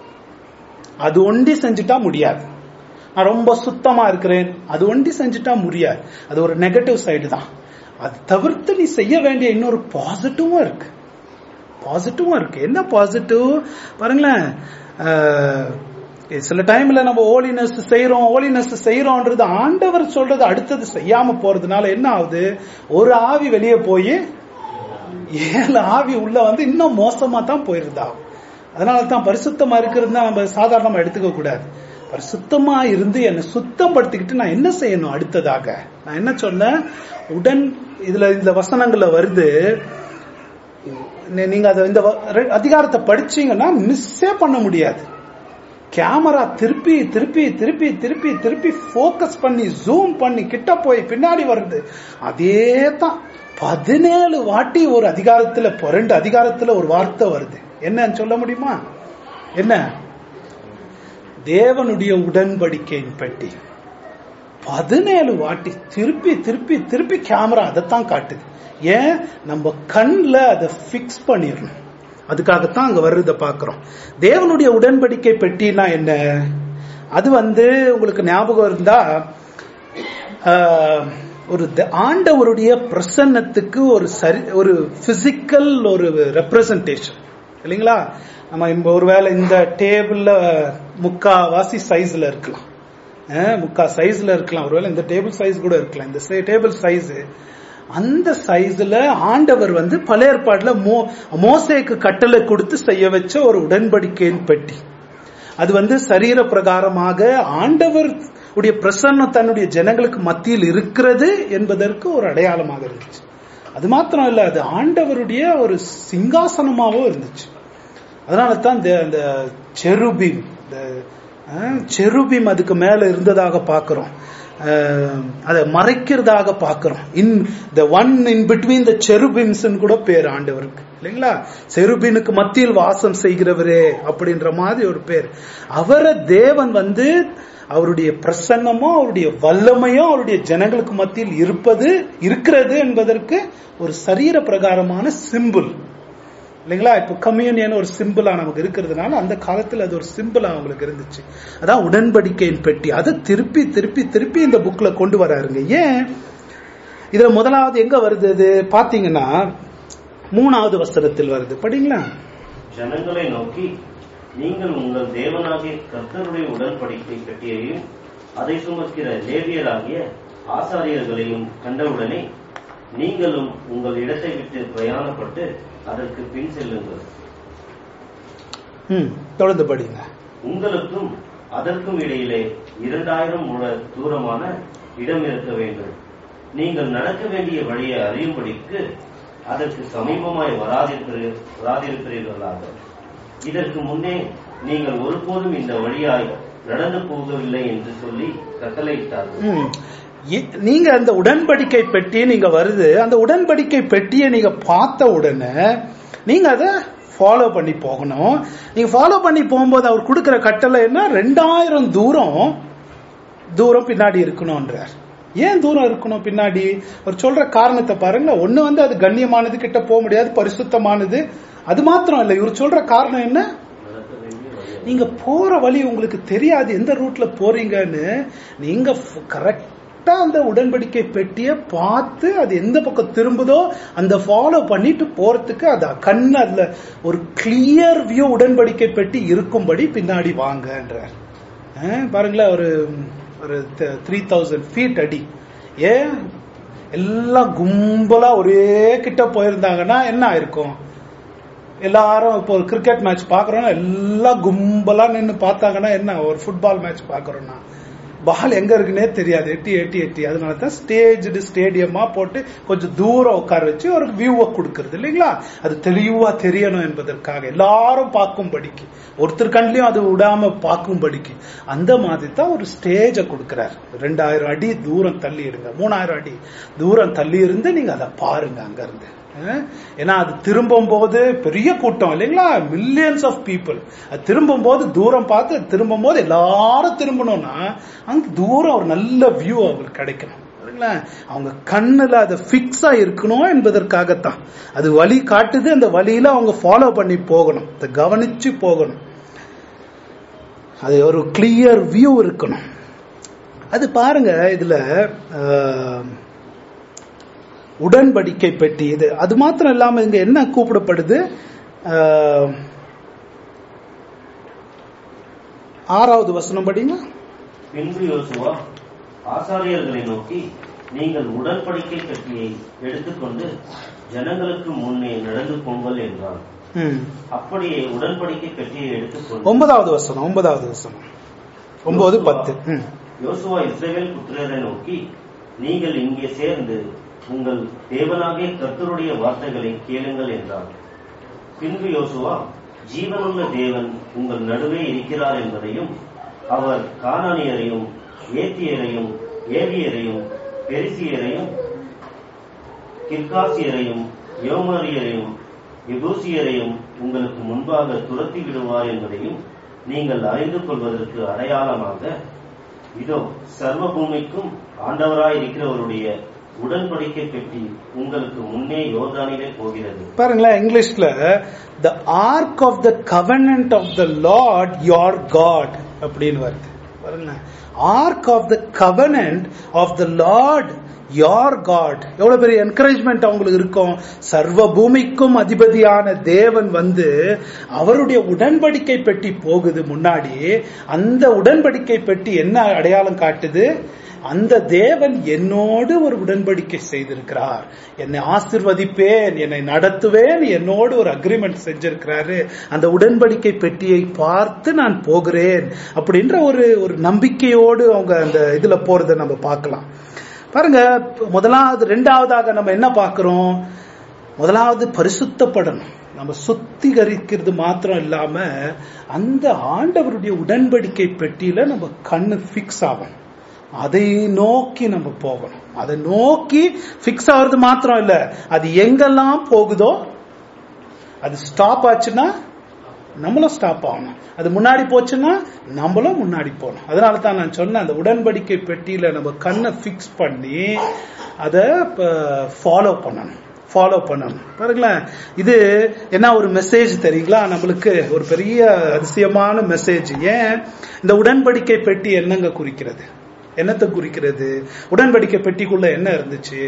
அது ஒண்டி செஞ்சுட்டா முடியாது நான் ரொம்ப சுத்தமா இருக்கிறேன் அது ஒண்டி செஞ்சுட்டா முடியாது அது ஒரு நெகட்டிவ் சைடு தான் அது தவிர்த்து நீ செய்ய வேண்டிய இன்னொரு பாசிட்டிவும் இருக்கு பாசிட்டிவும் இருக்கு என்ன பாசிட்டிவ் பாருங்களேன் அஹ், சில டைம்ல நம்ம ஹோலினஸ் செய்யறோம் ஹோலினஸ் செய்யறோம்ன்றது ஆண்டவர் சொல்றது அடுத்தது செய்யாம போறதுனால என்ன ஆகுது ஒரு ஆவி வெளியே போய் ஏழு ஆவி உள்ள வந்து இன்னும் மோசமா தான் போயிருதா அதனால தான் பரிசுத்தமா இருக்கிறது நம்ம சாதாரணமா எடுத்துக்க கூடாது பரிசுத்தமா இருந்து என்னை சுத்தப்படுத்திக்கிட்டு நான் என்ன செய்யணும் அடுத்ததாக நான் என்ன சொன்னேன் உடன் இதுல இந்த வசனங்கள்ல வருது நீ- நீங்க அதை இந்த வ- ரெ- அதிகாரத்தை படிச்சீங்கன்னா மிஸ்ஸே பண்ண முடியாது கேமரா திருப்பி திருப்பி திருப்பி திருப்பி திருப்பி ஃபோக்கஸ் பண்ணி ஜூம் பண்ணி கிட்ட போய் பின்னாடி வருது அதே தான் பதினேழு வாட்டி ஒரு அதிகாரத்துல பொ- ரெண்டு அதிகாரத்துல ஒரு வார்த்தை வருது என்னன்னு சொல்ல முடியுமா என்ன தேவனுடைய உடன்படிக்கையின் பெட்டி பதினேழு வாட்டி திருப்பி திருப்பி திருப்பி கேமரா அதைத்தான் காட்டுது ஏன் நம்ம கண்ல அதை ஃபிக்ஸ் பண்ணிடணும் அதுக்காகத்தான் அங்க வர்றத பாக்குறோம் தேவனுடைய உடன்படிக்கை பெட்டினா என்ன அது வந்து உங்களுக்கு ஞாபகம் இருந்தா ஆஹ், ஒரு த- ஆண்டவருடைய பிரசன்னத்துக்கு ஒரு சரி ஒரு பிசிக்கல் ஒரு ரெப்ரசன்டேஷன் இல்லைங்களா நம்ம இப்போ ஒருவேளை இந்த டேபிள்ல முக்காவாசி சைஸ்ல இருக்கலாம் அஹ், முக்கா சைஸ்ல இருக்கலாம் ஒருவேளை இந்த டேபிள் சைஸ் கூட இருக்கலாம் இந்த டேபிள் சைஸ் அந்த சைஸ்ல ஆண்டவர் வந்து பழைய ஏற்பாடுல மோ மோசேக்கு கட்டளை கொடுத்து செய்ய வச்ச ஒரு உடன்படிக்கையின் பெட்டி அது வந்து சரீர பிரகாரமாக ஆண்டவர் உடைய பிரசன்னம் தன்னுடைய ஜனங்களுக்கு மத்தியில் இருக்கிறது என்பதற்கு ஒரு அடையாளமாக இருந்துச்சு அது மாத்திரம் இல்ல அது ஆண்டவருடைய ஒரு சிங்காசனமாகவும் இருந்துச்சு அதனால தான் இந்த இந்த செருபீம் இந்த செருபீம் அதுக்கு மேல இருந்ததாக பார்க்கிறோம் அஹ், அதை மறைக்கிறதாக பார்க்கிறோம் இன் the one in between the செருபின்ஸ் கூட பேர் ஆண்டவருக்கு இல்லைங்களா செருபினுக்கு மத்தியில் வாசம் செய்கிறவரே அப்படின்ற மாதிரி ஒரு பேர் அவரை தேவன் வந்து அவருடைய பிரசன்னமும் அவருடைய வல்லமையும் அவருடைய ஜனங்களுக்கு மத்தியில் இருப்பது இருக்கிறது என்பதற்கு ஒரு சரீர பிரகாரமான சிம்பிள் இல்லைங்களா இப்போ கம்யூனியன் ஒரு சிம்பிளா நமக்கு இருக்கிறதுனால அந்த காலத்துல அது ஒரு சிம்பிளா அவங்களுக்கு இருந்துச்சு அதான் உடன்படிக்கையின் பெட்டி அதை திருப்பி திருப்பி திருப்பி இந்த புக்ல கொண்டு வராருங்க ஏன் இதுல முதலாவது எங்க வருது அது பாத்தீங்கன்னா மூணாவது வசனத்தில் வருது படிங்களா ஜனங்களை நோக்கி நீங்கள் உங்கள் தேவனாகிய கர்த்தருடைய உடன்படிக்கை பெட்டியையும் அதை சுமக்கிற லேவியராகிய ஆசாரியர்களையும் கண்டவுடனே நீங்களும் உங்கள் இடத்தை விட்டு பிரயாணப்பட்டு அதற்கு பின் செல்லுங்கள் ம் தொடர்ந்து படிங்க உங்களுக்கும் அதற்கும் இடையிலே இரண்டாயிரம் முழ தூரமான இடம் இருக்க வேண்டும் நீங்கள் நடக்க வேண்டிய வழியை அறியும்படிக்கு அதற்கு சமீபமாய் வராதிருக்கிறீ- வராதிருக்கிறீர்களாக இதற்கு முன்னே நீங்கள் ஒருபோதும் இந்த வழியாய் நடந்து போகவில்லை என்று சொல்லி கட்டளையிட்டார்கள் ம். இ- நீங்க அந்த உடன்படிக்கை பெட்டி நீங்க வருது அந்த உடன்படிக்கை பெட்டியை நீங்க பார்த்த உடனே நீங்க அதை ஃபாலோ பண்ணி போகணும் நீங்க ஃபாலோ பண்ணி போகும்போது அவர் கொடுக்கிற கட்டளை என்ன ரெண்டாயிரம் தூரம் தூரம் பின்னாடி இருக்கணும்ன்றார் ஏன் தூரம் இருக்கணும் பின்னாடி அவர் சொல்ற காரணத்தை பாருங்க ஒண்ணு வந்து அது கண்ணியமானது கிட்ட போக முடியாது பரிசுத்தமானது அது மாத்திரம் இல்ல இவர் சொல்ற காரணம் என்ன நடக்க வேண்டிய வழி நீங்க போற வழி உங்களுக்கு தெரியாது எந்த ரூட்ல போறீங்கன்னு நீங்க கரெக்டா அந்த உடன்படிக்கை பெட்டியை பார்த்து அது எந்த பக்கம் திரும்புதோ அந்த ஃபாலோ பண்ணிட்டு போறதுக்கு அது கண்ணு அதுல ஒரு கிளியர் வியூ உடன்படிக்கை பெட்டி இருக்கும்படி பின்னாடி வாங்கன்றார் அஹ், பாருங்களேன் ஒரு ஒரு த்ரீ தௌசண்ட் ஃபீட் அடி ஏன் எல்லாம் கும்பலா ஒரே கிட்ட போயிருந்தாங்கன்னா என்ன ஆயிருக்கும் எல்லாரும் இப்போ ஒரு கிரிக்கெட் மேட்ச் பாக்குறோம்னா எல்லாம் கும்பலா நின்னு பார்த்தாங்கன்னா என்ன ஒரு ஃபுட்பால் மேட்ச் பாக்குறோம்னா பால் எங்க இருக்குன்னே தெரியாது எட்டி எட்டி எட்டி அதனால தான் ஸ்டேஜ்டு ஸ்டேடியமா போட்டு கொஞ்சம் தூரம் உட்கார வச்சு ஒரு வியூவை கொடுக்கறது இல்லைங்களா அது தெளிவா தெரியணும் என்பதற்காக எல்லாரும் பார்க்கும்படிக்கு ஒருத்தர் கண்லயும் அது விடாம பார்க்கும்படிக்கு அந்த மாதிரி தான் ஒரு ஸ்டேஜை கொடுக்கிறார் ரெண்டாயிரம் அடி தூரம் தள்ளி இருங்க மூணாயிரம் அடி தூரம் தள்ளி இருந்து நீங்க அதை பாருங்க அங்க இருந்து அஹ் ஏன்னா அது திரும்பும் போது பெரிய கூட்டம் இல்லைங்களா மில்லியன்ஸ் ஆஃப் பீப்புள் அது திரும்பும் போது தூரம் பார்த்து அது திரும்பும் போது எல்லாரும் திரும்பணும்னா அங்க தூரம் ஒரு நல்ல வியூ அவங்களுக்கு கிடைக்கணும் சரிங்களா? அவங்க கண்ணுல அது பிக்ஸா இருக்கணும் என்பதற்காகத்தான் அது வழி காட்டுது அந்த வழியில அவங்க ஃபாலோ பண்ணி போகணும் அதை கவனிச்சு போகணும் அது ஒரு கிளியர் வியூ இருக்கணும் அது பாருங்க இதுல ஆஹ், உடன்படிக்கை பெட்டி இது அது மாத்திரம் இல்லாம இங்க என்ன கூப்பிடப்படுது ஆஹ், ஆறாவது வசனம் படிங்க பின்பு யோசுவா ஆசாரியர்களை நோக்கி நீங்கள் உடன்படிக்கை கட்டியை எடுத்துக்கொண்டு ஜனங்களுக்கு முன்னே நடந்து போங்கள் என்றான் ம். அப்படியே உடன்படிக்கை கட்டியை எடுத்துக்கொண்டு ஒன்பதாவது வசனம் ஒன்பதாவது வசனம் ஒன்பது பத்து ம். யோசுவா இஸ்ரவேல் புத்திரரை நோக்கி நீங்கள் இங்கே சேர்ந்து உங்கள் தேவனாகிய கர்த்தருடைய வார்த்தைகளை கேளுங்கள் என்றார் பின்பு யோசுவா ஜீவனுள்ள தேவன் உங்கள் நடுவே இருக்கிறார் என்பதையும் அவர் கானானியரையும் ஏத்தியரையும் ஏவியரையும் பெரிசியரையும் கிர்காசியரையும் யோமரியரையும் எபூசியரையும் உங்களுக்கு முன்பாக துரத்தி விடுவார் என்பதையும் நீங்கள் அறிந்து கொள்வதற்கு அடையாளமாக இதோ சர்வ பூமிக்கும் ஆண்டவராய் இருக்கிறவருடைய உடன்படிக்கை பெட்டி உங்களுக்கு முன்னே யோர்தானிலே போகிறது பாருங்களேன் இங்கிலீஷ்ல the ark of the covenant of the Lord your God அப்படின்னு வருது பாருங்களேன் ark of the covenant of the Lord your God எவ்வளவு பெரிய என்கரேஜ்மெண்ட் அவங்களுக்கு இருக்கும் சர்வ பூமிக்கும் அதிபதியான தேவன் வந்து அவருடைய உடன்படிக்கை பெட்டி போகுது முன்னாடி அந்த உடன்படிக்கை பெட்டி என்ன அடையாளம் காட்டுது அந்த தேவன் என்னோடு ஒரு உடன்படிக்கை செய்திருக்கிறார் என்னை ஆசிர்வதிப்பேன் என்னை நடத்துவேன் என்னோடு ஒரு அக்ரிமெண்ட் செஞ்சிருக்கிறாரு அந்த உடன்படிக்கை பெட்டியை பார்த்து நான் போகிறேன் அப்படின்ற ஒரு ஒரு நம்பிக்கையோடு அவங்க அந்த இதுல போறதை நம்ம பார்க்கலாம் பாருங்க முதலாவது ரெண்டாவதாக நம்ம என்ன பார்க்கிறோம் முதலாவது பரிசுத்தப்படணும் நம்ம சுத்திகரிக்கிறது மாத்திரம் இல்லாம அந்த ஆண்டவருடைய உடன்படிக்கை பெட்டியில நம்ம கண்ணு ஃபிக்ஸ் ஆகும் அதை நோக்கி நம்ம போகணும் அதை நோக்கி ஃபிக்ஸ் ஆகுறது மாத்திரம் இல்ல அது எங்கெல்லாம் போகுதோ அது ஸ்டாப் ஆச்சுன்னா நம்மளும் ஸ்டாப் ஆகணும் அது முன்னாடி போச்சுன்னா நம்மளும் முன்னாடி போகணும் அதனால தான் நான் சொன்னேன் அந்த உடன்படிக்கை பெட்டியில நம்ம கண்ணை ஃபிக்ஸ் பண்ணி அதை ஃபாலோ பண்ணணும் ஃபாலோ பண்ணணும் பாருங்களேன் இது என்ன ஒரு மெசேஜ் தெரியுங்களா நம்மளுக்கு ஒரு பெரிய அதிசயமான மெசேஜ் ஏன் இந்த உடன்படிக்கை பெட்டி என்னங்க குறிக்கிறது என்னத்தை குறிக்கிறது உடன்படிக்கை பெட்டிக்குள்ள என்ன இருந்துச்சு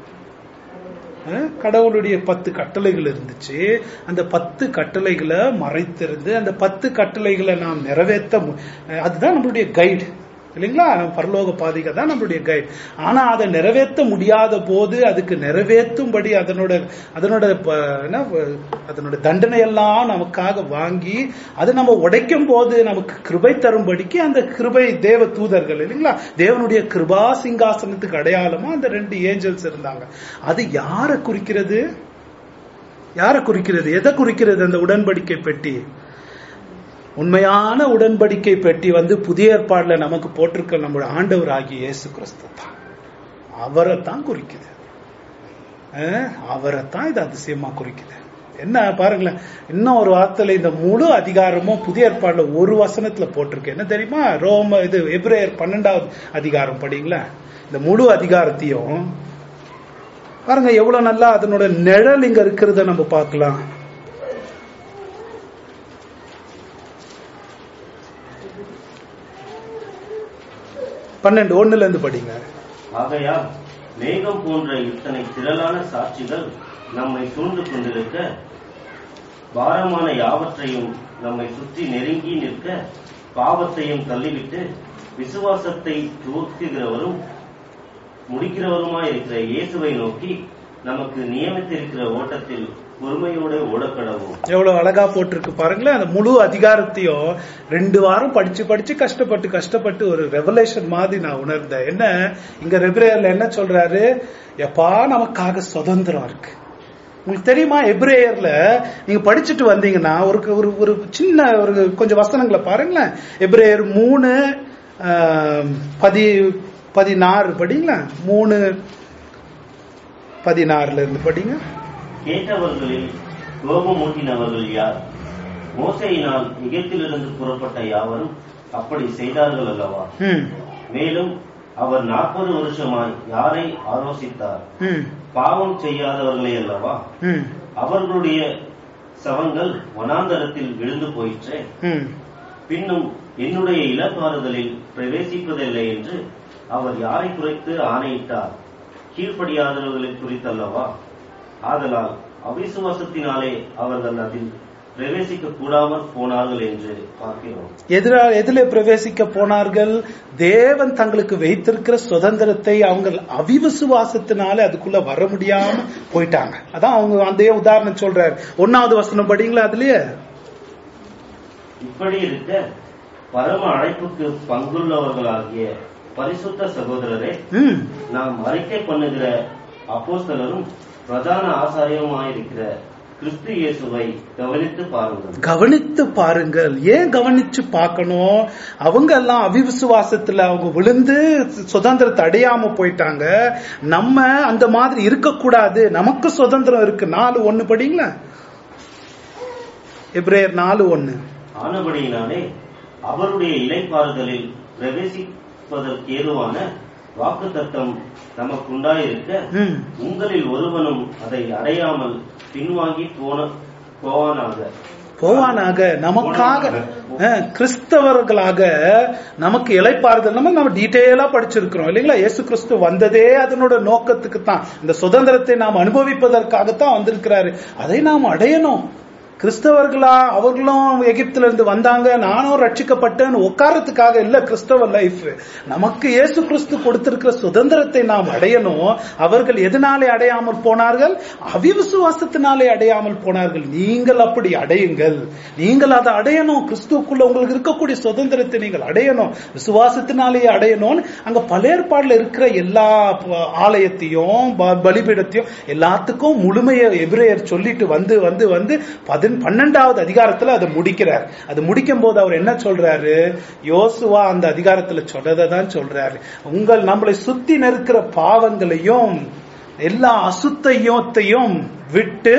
அஹ் கடவுளுடைய பத்து கட்டளைகள் இருந்துச்சு அந்த பத்து கட்டளைகளை மறைத்திருந்து அந்த பத்து கட்டளைகளை நாம் நிறைவேற்ற மு- அஹ் அதுதான் நம்மளுடைய கைடு இல்லைங்களா நம்ம பரலோக பாதிகை தான் நம்மளுடைய கைட் ஆனா அதை நிறைவேற்ற முடியாத போது அதுக்கு நிறைவேற்றும்படி அதனோட அதனோட ப- என்ன ப- அதனோட தண்டனை எல்லாம் நமக்காக வாங்கி அது நம்ம உடைக்கும் போது நமக்கு கிருபை தரும்படிக்கு அந்த கிருபை தேவ தூதர்கள் இல்லைங்களா தேவனுடைய கிருபா சிங்காசனத்துக்கு அடையாளமா அந்த ரெண்டு ஏஞ்சல்ஸ் இருந்தாங்க அது யாரை குறிக்கிறது யாரை குறிக்கிறது எதை குறிக்கிறது அந்த உடன்படிக்கை பெட்டி உண்மையான உடன்படிக்கை பெட்டி வந்து புதிய ஏற்பாடுல நமக்கு போட்டிருக்க நம்முடைய ஆண்டவர் ஆகிய இயேசு கிறிஸ்து தான் அவரை தான் குறிக்குது அஹ், அவரை தான் இது அதிசயமா குறிக்குது என்ன பாருங்களேன் இன்னும் ஒரு வார்த்தையில இந்த முழு அதிகாரமும் புதிய ஏற்பாடுல ஒரு வசனத்துல போட்டிருக்கு என்ன தெரியுமா ரோம இது எப்ரேயர் பன்னெண்டாவது அதிகாரம் படிங்களேன் இந்த முழு அதிகாரத்தையும் பாருங்க எவ்வளவு நல்லா அதனோட நிழல் இங்க இருக்கிறத நம்ம பார்க்கலாம் பன்னெண்டு ஒண்ணுல இருந்து படிங்க ஆகையால் மேகம் போன்ற இத்தனை திரளான சாட்சிகள் நம்மை சூழ்ந்து கொண்டிருக்க பாரமான யாவற்றையும் நம்மை சுற்றி நெருங்கி நிற்க பாவத்தையும் தள்ளிவிட்டு விசுவாசத்தை துவக்குகிறவரும் முடிக்கிறவருமாயிருக்கிற இயேசுவை நோக்கி நமக்கு நியமித்திருக்கிற ஓட்டத்தில் பொறுமையோடு ஓடக்கடவும் எவ்வளவு அழகா போட்டிருக்கு பாருங்களேன் அந்த முழு அதிகாரத்தையும் ரெண்டு வாரம் படிச்சு படிச்சு கஷ்டப்பட்டு கஷ்டப்பட்டு ஒரு ரெவலேஷன் மாதிரி நான் உணர்ந்தேன் என்ன இங்க ரெப்ரேயர்ல என்ன சொல்றாரு எப்பா நமக்காக சுதந்திரம் இருக்கு உங்களுக்கு தெரியுமா எப்ரேயர்ல நீங்க படிச்சுட்டு வந்தீங்கன்னா ஒரு ஒரு ஒரு சின்ன ஒரு கொஞ்சம் வசனங்களை பாருங்களேன் எப்ரேயர் மூணு ஆம், பதி பதினாறு படிங்களா மூணு பதினாறுல இருந்து படிங்க கேட்டவர்களில் கோபமூட்டினவர்கள் யார் மோசையினால் எகிப்திலிருந்து புறப்பட்ட யாவரும் அப்படி செய்தார்கள் அல்லவா ம் மேலும் அவர் நாற்பது வருஷமாய் யாரை ஆலோசித்தார் ம் பாவம் செய்யாதவர்களே அல்லவா ம் அவர்களுடைய சவங்கள் வனாந்தரத்தில் விழுந்து போயிற்றே ம் பின்னும் என்னுடைய இளப்பாறுதலில் பிரவேசிப்பதில்லை என்று அவர் யாரை குறித்து ஆணையிட்டார் கீழ்ப்படியாதவர்களை குறித்தல்லவா ஆதலால் அவிசுவாசத்தினாலே அவர்கள் அதில் பிரவேசிக்க கூடாமற் போனார்கள் என்று பார்க்கிறோம் எதிரா எதிலே பிரவேசிக்க போனார்கள் தேவன் தங்களுக்கு வைத்திருக்கிற சுதந்திரத்தை அவங்க அவிவிசுவாசத்தினால அதுக்குள்ள வர முடியாம போயிட்டாங்க அதான் அவங்க அந்த உதாரணம் சொல்றாரு ஒன்னாவது வசனம் படிங்களா அதுலயே இப்படி இருக்க பரம அழைப்புக்கு பங்குள்ளவர்களாகிய பரிசுத்த சகோதரரே ம் நாம் அறிக்கை பண்ணுகிற அப்போஸ்தலரும் பிரதான ஆசாரியமாயிருக்கிற கிறிஸ்து இயேசுவை கவனித்து பாருங்கள் கவனித்து பாருங்கள் ஏன் கவனிச்சு பார்க்கணும் அவங்க எல்லாம் அவிவிசுவாசத்துல அவங்க விழுந்து சுதந்திரத்தை அடையாம போயிட்டாங்க நம்ம அந்த மாதிரி இருக்கக்கூடாது நமக்கு சுதந்திரம் இருக்கு நாலு ஒண்ணு படிங்களா எப்ரேயர் நாலு ஒண்ணு ஆனபடியினாலே அவருடைய இலைப்பாறுதலில் பிரவேசிப்பதற்கேதுவான வாக்குத்தத்தம் நமக்குண்டாயிருக்க ம் உங்களில் ஒருவனும் அதை அடையாமல் பின்வாங்கி போன போவானாக போவானாக நமக்காக அஹ், கிறிஸ்தவர்களாக நமக்கு இளைப்பாறுதல் நம்ம நம்ம டீட்டெயிலா படிச்சிருக்கிறோம் இல்லைங்களா இயேசு கிறிஸ்து வந்ததே அதனோட நோக்கத்துக்கு தான் இந்த சுதந்திரத்தை நாம் அனுபவிப்பதற்காகத்தான் வந்திருக்கிறாரு அதை நாம் அடையணும் கிறிஸ்தவர்களா அவர்களும் எகிப்துல இருந்து வந்தாங்க நானும் ரட்சிக்கப்பட்டேன்னு உட்காரத்துக்காக இல்ல கிறிஸ்தவ லைஃப் நமக்கு இயேசு கிறிஸ்து கொடுத்திருக்கிற சுதந்திரத்தை நாம் அடையணும் அவர்கள் எதனாலே அடையாமல் போனார்கள் அவிவிசுவாசத்தினாலே அடையாமல் போனார்கள் நீங்கள் அப்படி அடையுங்கள் நீங்கள் அதை அடையணும் கிறிஸ்துக்குள்ள உங்களுக்கு இருக்கக்கூடிய சுதந்திரத்தை நீங்கள் அடையணும் விசுவாசத்தினாலேயே அடையணும் அங்க பழையற்பாடுல இருக்கிற எல்லா ப- ஆலயத்தையும் ப- பலிபீடத்தையும் எல்லாத்துக்கும் முழுமையை எபிரேயர் சொல்லிட்டு வந்து வந்து வந்து பதின் பன்னெண்டாவது அதிகாரத்துல அதை முடிக்கிறார் அது முடிக்கும் போது அவர் என்ன சொல்றாரு யோசுவா அந்த அதிகாரத்துல சொன்னதை தான் சொல்றாரு உங்கள் நம்மளை சுத்தி நெருக்கிற பாவங்களையும் எல்லா அசுத்தையும் விட்டு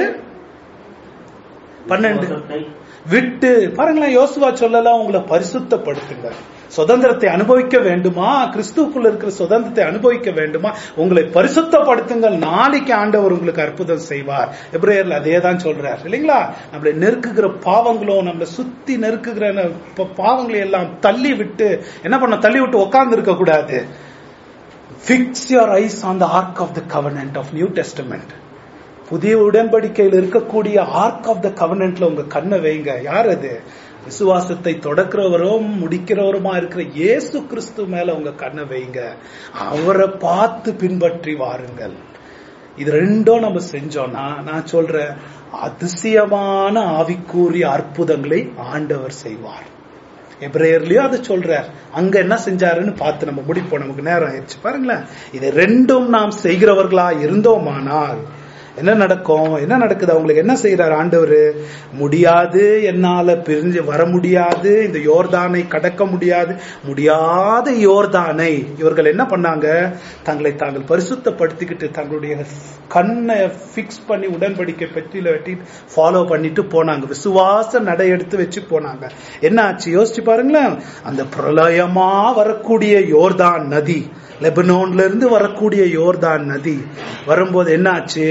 பன்னெண்டு விசுவாசத்தை விட்டு பாருங்களேன் யோசுவா சொல்லலாம் உங்களை பரிசுத்தப்படுத்துங்க சுதந்திரத்தை அனுபவிக்க வேண்டுமா கிறிஸ்துவுக்குள்ள இருக்கிற சுதந்திரத்தை அனுபவிக்க வேண்டுமா உங்களை பரிசுத்தப்படுத்துங்கள் நாளைக்கு ஆண்டவர் உங்களுக்கு அற்புதம் செய்வார் எப்ரேயர்ல அதே தான் சொல்றார் இல்லைங்களா நம்மளை நெருக்குகிற பாவங்களும் நம்மளை சுத்தி நெருக்குகிற ந- ப- பாவங்களை எல்லாம் தள்ளி விட்டு என்ன பண்ண தள்ளி விட்டு உட்கார்ந்து இருக்க கூடாது fix your eyes on the ark of the covenant of new testament புதிய உடன்படிக்கையில் இருக்கக்கூடிய ஆர்க் ஆஃப் த கவர்னன்ட்ல உங்க கண்ணை வைங்க யார் அது விசுவாசத்தை தொடக்கிறவரும் முடிக்கிறவருமா இருக்கிற இயேசு கிறிஸ்து மேல உங்க கண்ணை வைங்க அவரை பார்த்து பின்பற்றி வாருங்கள் இது ரெண்டும் நம்ம செஞ்சோம்னா நான் சொல்றேன் அதிசயமான ஆவிக்கூறிய அற்புதங்களை ஆண்டவர் செய்வார் எப்ரேயர்லயும் அதை சொல்றார் அங்க என்ன செஞ்சாருன்னு பார்த்து நம்ம முடிப்போம் நமக்கு நேரம் ஆயிடுச்சு பாருங்களேன் இது ரெண்டும் நாம் செய்கிறவர்களா இருந்தோமானால் என்ன நடக்கும் என்ன நடக்குது அவங்களுக்கு என்ன செய்யறாரு ஆண்டவர் முடியாது என்னால பிரிஞ்சு வர முடியாது இந்த யோர்தானை கடக்க முடியாது முடியாத யோர்தானை இவர்கள் என்ன பண்ணாங்க தங்களை தாங்கள் பரிசுத்தப்படுத்திக்கிட்டு தங்களுடைய கண்ணை பிக்ஸ் பண்ணி உடன்படிக்கை பெட்டியில வெட்டி ஃபாலோ பண்ணிட்டு போனாங்க விசுவாச நடை எடுத்து வச்சு போனாங்க என்ன ஆச்சு யோசிச்சு பாருங்களேன் அந்த பிரளயமா வரக்கூடிய யோர்தான் நதி லெபனோன்ல இருந்து வரக்கூடிய யோர்தான் நதி வரும்போது என்ன ஆச்சு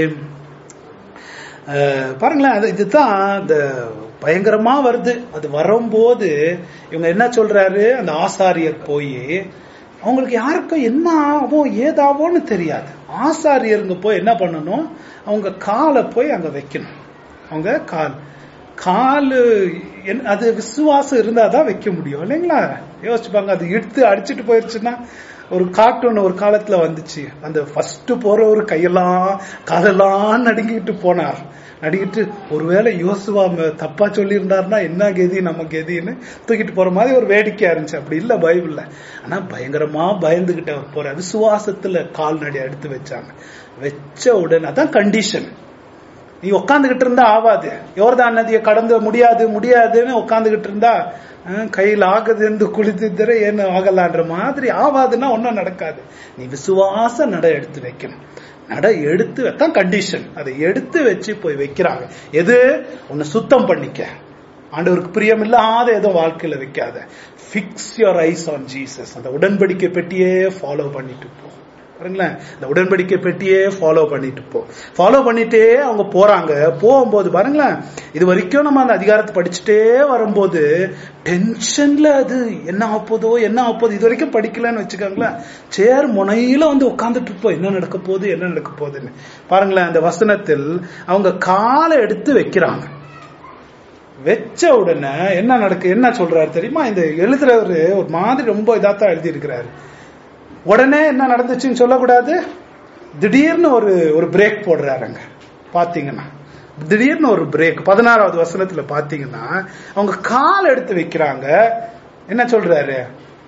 அஹ் பாருங்களேன் அது இதுதான் இந்த பயங்கரமா வருது அது வரும்போது இவங்க என்ன சொல்றாரு அந்த ஆசாரியர் போய் அவங்களுக்கு யாருக்கும் என்ன ஆகும் ஏதாவோன்னு தெரியாது ஆசாரியருங்க போய் என்ன பண்ணணும் அவங்க காலை போய் அங்க வைக்கணும் அவங்க கால் காலு என்- அது விசுவாசம் இருந்தாதான் வைக்க முடியும் இல்லைங்களா யோசிச்சுப்பாங்க அது இழுத்து அடிச்சிட்டு போயிருச்சுன்னா ஒரு கார்ட்டூன் ஒரு காலத்துல வந்துச்சு அந்த ஃபர்ஸ்ட் போற ஒரு கையெல்லாம் காலெல்லாம் நடுங்கிட்டு போனார் நடுங்கிட்டு ஒருவேளை யோசுவா ம- தப்பா சொல்லியிருந்தாருன்னா என்ன கெதி நம்ம கெதின்னு தூக்கிட்டு போற மாதிரி ஒரு வேடிக்கையா இருந்துச்சு அப்படி இல்ல பைபிள்ல ஆனா பயங்கரமா பயந்துகிட்டு அவர் போற விசுவாசத்துல கால்நடை எடுத்து வச்சாங்க வச்ச உடனே அதான் கண்டிஷன் நீ உட்காந்துகிட்டு இருந்தா ஆவாது யோர்தான் நதியை கடந்து முடியாது முடியாதுன்னு உட்காந்துகிட்டு இருந்தா அஹ், கையில் ஆகுது என்று குளித்துற என்ன ஆகலான்ற மாதிரி ஆவாதுன்னா ஒன்றும் நடக்காது நீ விசுவாச நடை எடுத்து வைக்கணும் நடை எடுத்து தான் கண்டிஷன் அதை எடுத்து வச்சு போய் வைக்கிறாங்க எது உன்னை சுத்தம் பண்ணிக்க ஆண்டவருக்கு பிரியம் இல்லாத ஏதோ வாழ்க்கையில வைக்காத fix your eyes on Jesus அந்த உடன்படிக்கை பெட்டியே ஃபாலோ பண்ணிட்டு போ பாருங்களேன் இந்த உடன்படிக்கை பெட்டியே ஃபாலோ பண்ணிட்டு போ ஃபாலோ பண்ணிட்டே அவங்க போறாங்க போகும்போது பாருங்களேன் இது வரைக்கும் நம்ம அந்த அதிகாரத்தை படிச்சுட்டே வரும்போது டென்ஷன்ல அது என்ன ஆப்போதோ என்ன ஆப்போதோ இது வரைக்கும் படிக்கலன்னு வச்சுக்கோங்களேன் சேர் முனையில வந்து உட்கார்ந்துட்டு இருப்போம் என்ன நடக்க போகுது என்ன நடக்க போகுதுன்னு பாருங்களேன் அந்த வசனத்தில் அவங்க காலை எடுத்து வைக்கிறாங்க வச்ச உடனே என்ன நடக்கு என்ன சொல்றாரு தெரியுமா இந்த எழுதுறவரு ஒரு மாதிரி ரொம்ப இதாத்தான் எழுதி இருக்கிறாரு உடனே என்ன நடந்துச்சுன்னு சொல்லக்கூடாது திடீர்னு ஒரு ஒரு பிரேக் போடுறாருங்க பாத்தீங்கன்னா திடீர்னு ஒரு பிரேக் பதினாறாவது வசனத்துல பாத்தீங்கன்னா அவங்க கால் எடுத்து வைக்கிறாங்க என்ன சொல்றாரு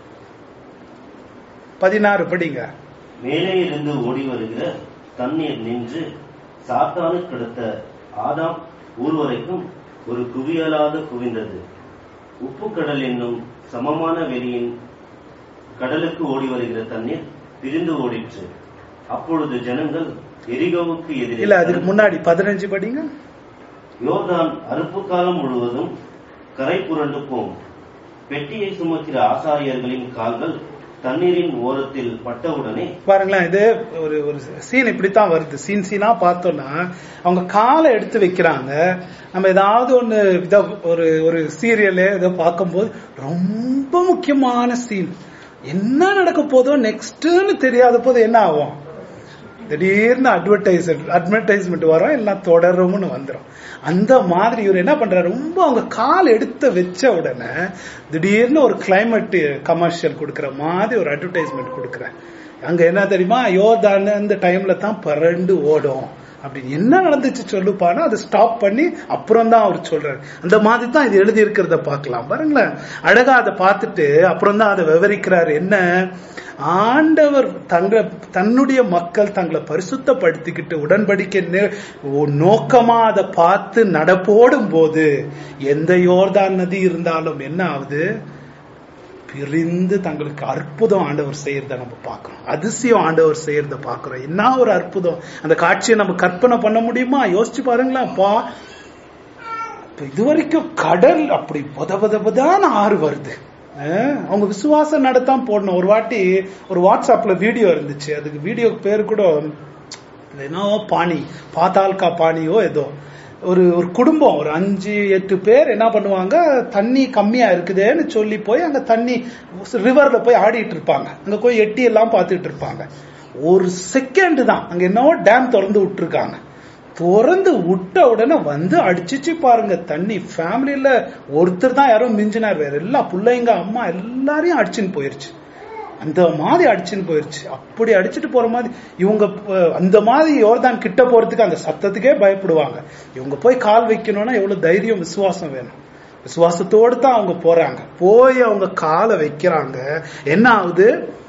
பதினாறு படிங்க மேலே இருந்து ஓடி வருகிற தண்ணீர் நின்று சாத்தானுக்கு அடுத்த ஆதாம் ஊர் வரைக்கும் ஒரு குவியலாக குவிந்தது உப்பு கடல் என்னும் சமமான வெளியின் கடலுக்கு ஓடி வருகிற தண்ணீர் பிரிந்து ஓடிற்று அப்பொழுது ஜனங்கள் எரிகோவுக்கு எதிரே இல்ல அதுக்கு முன்னாடி பதினஞ்சு படிங்க யோர்தான் அறுப்பு காலம் முழுவதும் கரை புரண்டு போம் பெட்டியை சுமக்கிற ஆசாரியர்களின் கால்கள் தண்ணீரின் ஓரத்தில் பட்டவுடனே பாருங்களேன் இது ஒரு ஒரு சீன் இப்படித்தான் வருது சீன் சீனா பார்த்தோம்னா அவங்க காலை எடுத்து வைக்கிறாங்க நம்ம ஏதாவது ஒண்ணு இத ஒரு ஒரு சீரியலு இதை பார்க்கும்போது ரொம்ப முக்கியமான சீன் என்ன நடக்க போதோ நெக்ஸ்ட்னு தெரியாத போது என்ன ஆகும் திடீர்னு அட்வர்டைஸ் அட்வர்டைஸ்மெண்ட் வரும் எல்லாம் தொடரும்னு வந்துடும் அந்த மாதிரி இவர் என்ன பண்றாரு ரொம்ப அவங்க கால் எடுத்து வச்ச உடனே திடீர்னு ஒரு கிளைமேட் கமர்ஷியல் கொடுக்கிற மாதிரி ஒரு அட்வர்டைஸ்மெண்ட் கொடுக்குறேன் அங்க என்ன தெரியுமா யோர்தான் இந்த டைம்ல தான் பரண்டு ஓடும் அப்படி என்ன நடந்துச்சு சொல்லுப்பானா அதை ஸ்டாப் பண்ணி அப்புறம் தான் அவர் சொல்றாரு அந்த மாதிரி தான் இது எழுதி இருக்கிறத பார்க்கலாம் பாருங்களேன் அழகா அதை பார்த்துட்டு அப்புறம் தான் அதை விவரிக்கிறாரு என்ன ஆண்டவர் தங்க தன்னுடைய மக்கள் தங்களை பரிசுத்தப்படுத்திக்கிட்டு உடன்படிக்கை நே- ஓ- நோக்கமா அதை பார்த்து நடப்போடும் போது எந்த யோர்தான் நதி இருந்தாலும் என்ன ஆகுது பிரிந்து தங்களுக்கு அற்புதம் ஆண்டவர் செய்யறத நம்ம பார்க்கிறோம் அதிசயம் ஆண்டவர் செய்யறத பார்க்கிறோம் என்ன ஒரு அற்புதம் அந்த காட்சியை நம்ம கற்பனை பண்ண முடியுமா யோசிச்சு பாருங்களேன் பா இப்ப இது வரைக்கும் கடல் அப்படி புத புத புதான்னு ஆறு வருது அஹ், அவங்க விசுவாசம் நடத்தான் போடணும் ஒரு வாட்டி ஒரு வாட்ஸ்அப்ல வீடியோ இருந்துச்சு அதுக்கு வீடியோ பேர் கூட என்னோ பாணி பாத்தால்கா பாணியோ ஏதோ ஒரு ஒரு குடும்பம் ஒரு அஞ்சு எட்டு பேர் என்ன பண்ணுவாங்க தண்ணி கம்மியா இருக்குதேன்னு சொல்லி போய் அங்க தண்ணி ரிவர்ல போய் ஆடிட்டு இருப்பாங்க அங்க போய் எட்டி எல்லாம் பார்த்துட்டு இருப்பாங்க ஒரு செகண்ட் தான் அங்க என்னவோ டேம் திறந்து விட்டுருக்காங்க திறந்து விட்ட உடனே வந்து அடிச்சிச்சு பாருங்க தண்ணி ஃபேமிலியில ஒருத்தர் தான் யாரும் மிஞ்சினார் வேற எல்லா பிள்ளைங்க அம்மா எல்லாரையும் அடிச்சுன்னு போயிருச்சு அந்த மாதிரி அடிச்சுன்னு போயிருச்சு அப்படி அடிச்சுட்டு போற மாதிரி இவங்க ப- அந்த மாதிரி யோர்தான் கிட்ட போறதுக்கு அந்த சத்தத்துக்கே பயப்படுவாங்க இவங்க போய் கால் வைக்கணும்னா எவ்வளவு தைரியம் விசுவாசம் வேணும் விசுவாசத்தோடு தான் அவங்க போறாங்க போய் அவங்க காலை வைக்கிறாங்க என்ன ஆகுது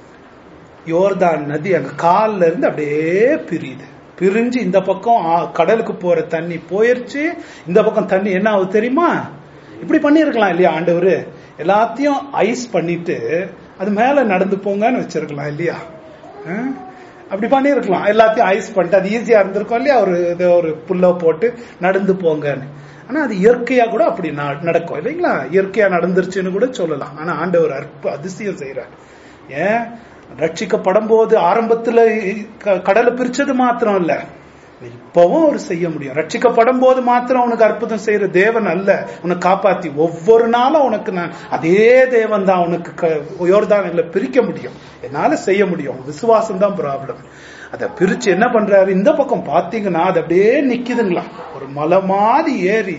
யோர்தான் நதி அங்க கால்ல இருந்து அப்படியே பிரியுது பிரிஞ்சு இந்த பக்கம் ஆ, கடலுக்கு போற தண்ணி போயிருச்சு இந்த பக்கம் தண்ணி என்ன ஆகுது தெரியுமா இப்படி பண்ணிருக்கலாம் இல்லையா ஆண்டவர் எல்லாத்தையும் ஐஸ் பண்ணிட்டு அது மேல நடந்து போங்கன்னு வச்சிருக்கலாம் இல்லையா ஆ? அப்படி பண்ணிருக்கலாம் எல்லாத்தையும் ஐஸ் பண்ணிட்டு அது ஈஸியா இருந்திருக்கும் இல்லையா ஒரு இது ஒரு புல்ல போட்டு நடந்து போங்கன்னு ஆனா அது இயற்கையா கூட அப்படி நா- நடக்கும் இல்லைங்களா இயற்கையா நடந்துருச்சுன்னு கூட சொல்லலாம் ஆனா ஆண்டவர் அற்ப அதிசயம் செய்யறார் ஏன் ரட்சிக்கப்படும் போது ஆரம்பத்துல க- கடலை பிரிச்சது மாத்திரம் இல்ல இப்பவும் அவர் செய்ய முடியும் ரட்சிக்கப்படும் போது மாத்திரம் உனக்கு அற்புதம் செய்யற தேவன் அல்ல உன்னை காப்பாத்தி ஒவ்வொரு நாளும் உனக்கு நான் அதே தேவன் தான் உனக்கு க- யோர்தானில பிரிக்க முடியும் என்னால செய்ய முடியும் விசுவாசம் தான் ப்ராப்ளம் அதை பிரிச்சு என்ன பண்றாரு இந்த பக்கம் பாத்தீங்கன்னா அது அப்படியே நிக்குதுங்களா ஒரு மலை மாதிரி ஏறி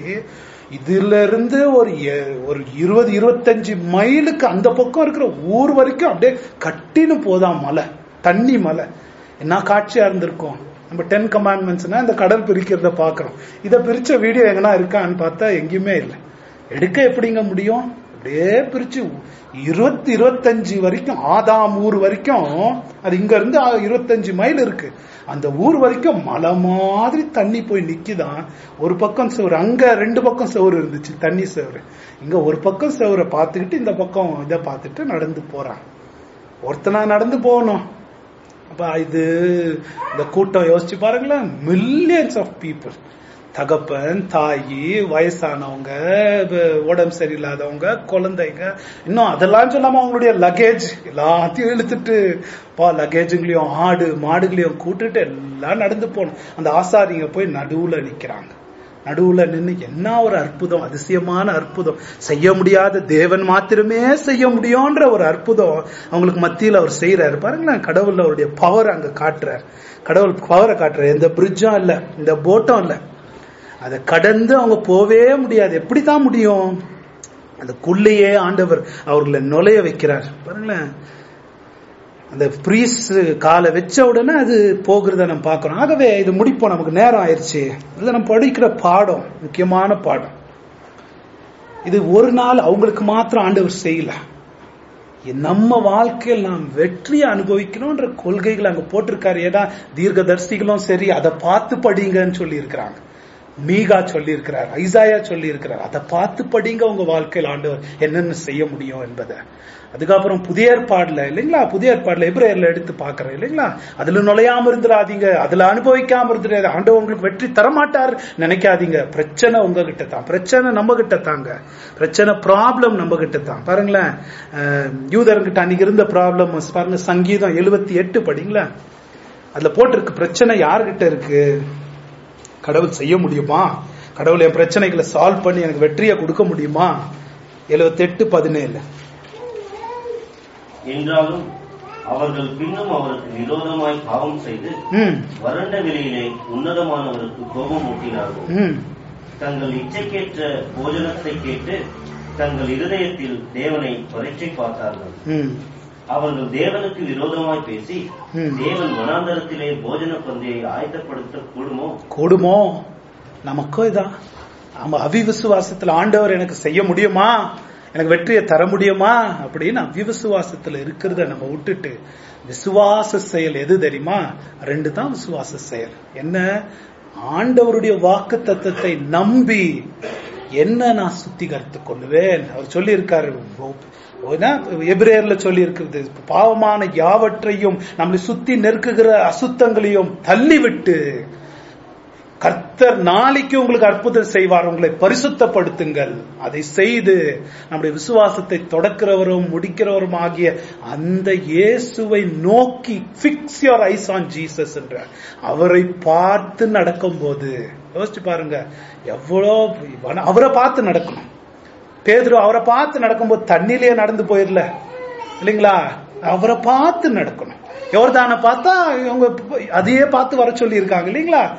இதுல இருந்து ஒரு எ- ஒரு இருபது இருபத்தஞ்சு மைலுக்கு அந்த பக்கம் இருக்கிற ஊர் வரைக்கும் அப்படியே கட்டின்னு போதாம் மலை தண்ணி மலை என்ன காட்சியா இருந்திருக்கும் நம்ம டென் கமாண்ட்மெண்ட்ஸ்னா இந்த கடல் பிரிக்கிறத பாக்குறோம் இதை பிரிச்ச வீடியோ எங்கன்னா இருக்கான்னு பார்த்தா எங்கேயுமே இல்லை எடுக்க எப்படிங்க முடியும் அப்படியே பிரிச்சு இருபத்தி இருபத்தஞ்சு வரைக்கும் ஆதாம் ஊர் வரைக்கும் அது இங்க இருந்து ஆ- இருபத்தஞ்சு மைல் இருக்கு அந்த ஊர் வரைக்கும் மலை மாதிரி தண்ணி போய் நிக்குதான் ஒரு பக்கம் செவரு அங்க ரெண்டு பக்கம் செவரு இருந்துச்சு தண்ணி செவரு இங்க ஒரு பக்கம் செவரை பார்த்துக்கிட்டு இந்த பக்கம் இதை பார்த்துட்டு நடந்து போறான் ஒருத்தனா நடந்து போகணும் அப்ப இது இந்த கூட்டம் யோசிச்சு பாருங்களேன் மில்லியன்ஸ் ஆஃப் பீப்புள் தகப்பன் தாயி வயசானவங்க வ- உடம்பு சரியில்லாதவங்க குழந்தைங்க இன்னும் அதெல்லாம் சொல்லாம அவங்களுடைய லக்கேஜ் எல்லாத்தையும் இழுத்துட்டு பா லக்கேஜுங்களையும் ஆடு மாடுகளையும் கூட்டுட்டு எல்லாம் நடந்து போகணும் அந்த ஆசாரிங்க போய் நடுவுல நிக்கிறாங்க நடுவுல நின்னு என்ன ஒரு அற்புதம் அதிசயமான அற்புதம் செய்ய முடியாத தேவன் மாத்திரமே செய்ய முடியும்ன்ற ஒரு அற்புதம் அவங்களுக்கு மத்தியில் அவர் செய்யறாரு பாருங்களேன் கடவுள் அவருடைய பவர் அங்க காட்டுறார் கடவுள் பவரை காட்டுறாரு எந்த பிரிட்ஜும் இல்ல இந்த போட்டும் இல்ல அதை கடந்து அவங்க போவே முடியாது எப்படிதான் முடியும் அதுக்குள்ளேயே ஆண்டவர் அவர்களை நுழைய வைக்கிறார் பாருங்களேன் அந்த பிரீஸ் காலை வச்ச உடனே அது போகிறத நம்ம பார்க்கிறோம் ஆகவே இது முடிப்போம் நமக்கு நேரம் ஆயிடுச்சு இதுல நம்ம படிக்கிற பாடம் முக்கியமான பாடம் இது ஒரு நாள் அவங்களுக்கு மாத்திரம் ஆண்டவர் செய்யல நம்ம வாழ்க்கையில் நாம் வெற்றியை அனுபவிக்கணும்ன்ற கொள்கைகள் அங்க போட்டிருக்காரு ஏன்னா தீர்க்கதரிசிகளும் சரி அதை பார்த்து படிங்கன்னு சொல்லி இருக்கிறாங்க மீகா சொல்லி இருக்கிறார் ஐசாயா சொல்லி இருக்கிறார் அதை பார்த்து படிங்க உங்க வாழ்க்கையில் ஆண்டவர் என்னென்ன செய்ய முடியும் என்பதை அதுக்கப்புறம் புதிய ஏற்பாடுல இல்லைங்களா புதிய ஏற்பாடுல எப்ரேயர்ல எடுத்து பாக்குறேன் இல்லைங்களா அதுல நுழையாம இருந்துடாதீங்க அதுல அனுபவிக்காம இருந்துடாது ஆண்டவர் உங்களுக்கு வெற்றி தரமாட்டார் நினைக்காதீங்க பிரச்சனை உங்ககிட்ட தான் பிரச்சனை நம்ம கிட்ட தாங்க பிரச்சனை ப்ராப்ளம் நம்ம கிட்ட தான் பாருங்களேன் அஹ், யூதர்கிட்ட அன்னைக்கு இருந்த ப்ராப்ளம் பாருங்க சங்கீதம் எழுபத்தி எட்டு படிங்களேன் அதுல போட்டிருக்கு பிரச்சனை யார்கிட்ட இருக்கு கடவுள் செய்ய முடியுமா கடவுள் என் பிரச்சனைகளை சால்வ் பண்ணி எனக்கு வெற்றியை கொடுக்க முடியுமா எழுபத்தெட்டு பதினேழு என்றாலும் அவர்கள் பின்னும் அவருக்கு விரோதமாய் பாவம் செய்து ம் வறண்ட வெளியிலே உன்னதமானவருக்கு கோபம் ஊட்டினார்கள் ம் தங்கள் இச்சைக்கேற்ற போஜனத்தை கேட்டு தங்கள் இருதயத்தில் தேவனை பரீட்சை பார்த்தார்கள் ம் அவர்கள் தேவனுக்கு விரோதமாய் பேசி ம். தேவன் வனாந்தரத்திலே போஜன பந்தியை ஆயத்தப்படுத்த கூடுமோ கூடுமோ நமக்கும் இதான் ஆமா அவிவிசுவாசத்துல ஆண்டவர் எனக்கு செய்ய முடியுமா எனக்கு வெற்றியை தர முடியுமா அப்படின்னு அவிவிசுவாசத்துல இருக்கிறத நம்ம விட்டுட்டு விசுவாச செயல் எது தெரியுமா ரெண்டு தான் விசுவாச செயல் என்ன ஆண்டவருடைய வாக்கு தத்தத்தை நம்பி என்ன நான் சுத்திகரித்துக் கொள்ளுவேன் அவர் சொல்லி இருக்காரு எபிரேயர்ல சொல்லி இருக்கிறது பாவமான யாவற்றையும் நம்மளை சுத்தி நெருக்குகிற அசுத்தங்களையும் தள்ளிவிட்டு கர்த்தர் நாளைக்கு உங்களுக்கு அற்புதம் செய்வார் உங்களை பரிசுத்தப்படுத்துங்கள் அதை செய்து நம்முடைய விசுவாசத்தை தொடக்கிறவரும் முடிக்கிறவரும் ஆகிய அந்த இயேசுவை நோக்கி fix your eyes on Jesus என்ற அவரை பார்த்து நடக்கும்போது யோசிச்சு பாருங்க எவ்வளோ அவரை பார்த்து நடக்கணும் பேதுரு அவரை பார்த்து நடக்கும்போது தண்ணிலேயே நடந்து போயிடல இல்லைங்களா அவரை பார்த்து நடக்கணும் யோர்தானை பார்த்தா இவங்க அதையே பார்த்து வர சொல்லி இருக்காங்க இல்லைங்களா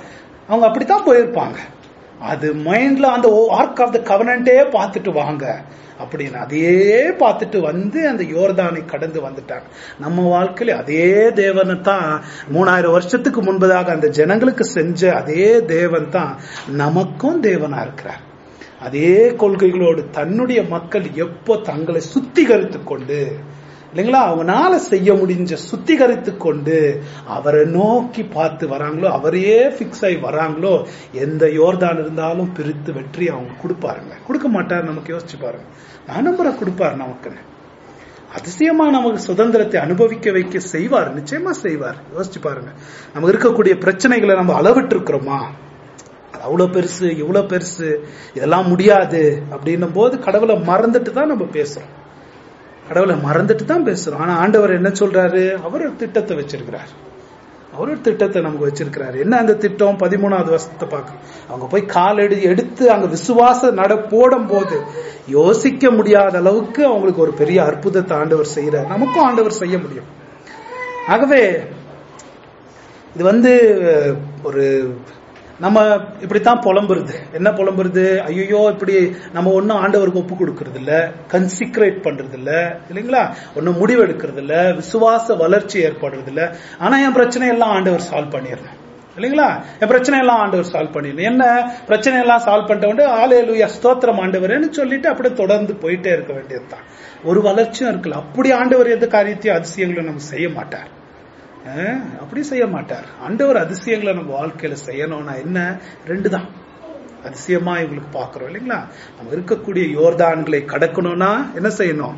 அவங்க அப்படித்தான் போயிருப்பாங்க அது மைண்ட்ல அந்த ஆர்க் ஆஃப் த கவனன்ட்டே பார்த்துட்டு வாங்க அப்படின்னு அதையே பார்த்துட்டு வந்து அந்த யோர்தானை கடந்து வந்துட்டாங்க நம்ம வாழ்க்கையில அதே தேவனை தான் மூணாயிரம் வருஷத்துக்கு முன்பதாக அந்த ஜனங்களுக்கு செஞ்ச அதே தேவன் தான் நமக்கும் தேவனா இருக்கிறார் அதே கொள்கைகளோடு தன்னுடைய மக்கள் எப்போ தங்களை சுத்திகரித்து கொண்டு இல்லைங்களா அவங்களால செய்ய முடிஞ்ச சுத்திகரித்து கொண்டு அவரை நோக்கி பார்த்து வராங்களோ அவரையே பிக்ஸ் ஆகி வராங்களோ எந்த யோர்தான் இருந்தாலும் பிரித்து வெற்றி அவங்க கொடுப்பாருங்க கொடுக்க மாட்டார் நமக்கு யோசிச்சு பாருங்க நான் நம்புற கொடுப்பார் நமக்குன்னு அதிசயமா நமக்கு சுதந்திரத்தை அனுபவிக்க வைக்க செய்வார் நிச்சயமா செய்வார் யோசிச்சு பாருங்க நமக்கு இருக்கக்கூடிய பிரச்சனைகளை நம்ம அளவிட்டு இருக்கிறோமா அவ்வளவு பெருசு இவ்வளவு பெருசு இதெல்லாம் முடியாது அப்படின்னும் போது கடவுளை மறந்துட்டு தான் நம்ம பேசுறோம் கடவுளை மறந்துட்டு தான் பேசுறோம் ஆனா ஆண்டவர் என்ன சொல்றாரு அவர் ஒரு திட்டத்தை வச்சிருக்கிறார் அவர் ஒரு திட்டத்தை நமக்கு வச்சிருக்கிறாரு என்ன அந்த திட்டம் பதிமூணாவது வருஷத்தை பார்க்க அவங்க போய் கால் எடு எடுத்து அங்க விசுவாச நட போடும் போது யோசிக்க முடியாத அளவுக்கு அவங்களுக்கு ஒரு பெரிய அற்புதத்தை ஆண்டவர் செய்யறார் நமக்கும் ஆண்டவர் செய்ய முடியும் ஆகவே இது வந்து ஒரு நம்ம இப்படித்தான் புலம்புறது என்ன புலம்புறது ஐயோ இப்படி நம்ம ஒன்னும் ஆண்டவருக்கு ஒப்பு கொடுக்கறது இல்ல கன்சிக்ரேட் பண்றது இல்ல இல்லைங்களா ஒன்னும் முடிவு எடுக்கிறது இல்ல விசுவாச வளர்ச்சி ஏற்படுறது இல்ல ஆனா என் பிரச்சனை எல்லாம் ஆண்டவர் சால்வ் பண்ணிடணும் இல்லைங்களா என் பிரச்சனை எல்லாம் ஆண்டவர் சால்வ் பண்ணிடணும் என்ன பிரச்சனை எல்லாம் சால்வ் பண்ணிட்ட உடனே ஆலையலுயா ஸ்தோத்திரம் ஆண்டவர்னு சொல்லிட்டு அப்படியே தொடர்ந்து போயிட்டே இருக்க வேண்டியதுதான் ஒரு வளர்ச்சியும் இருக்குல்ல அப்படி ஆண்டவர் எந்த காரியத்தையும் அதிசயங்களும் நம்ம செய்ய மாட்டார் அஹ், அப்படி செய்ய மாட்டார் ஆண்டவர் அதிசயங்களை நம்ம வாழ்க்கையில செய்யணும்னா என்ன ரெண்டு தான் அதிசயமா இவங்களுக்கு பாக்குறோம் இல்லைங்களா நம்ம இருக்கக்கூடிய யோர்தான்களை கடக்கணும்னா என்ன செய்யணும்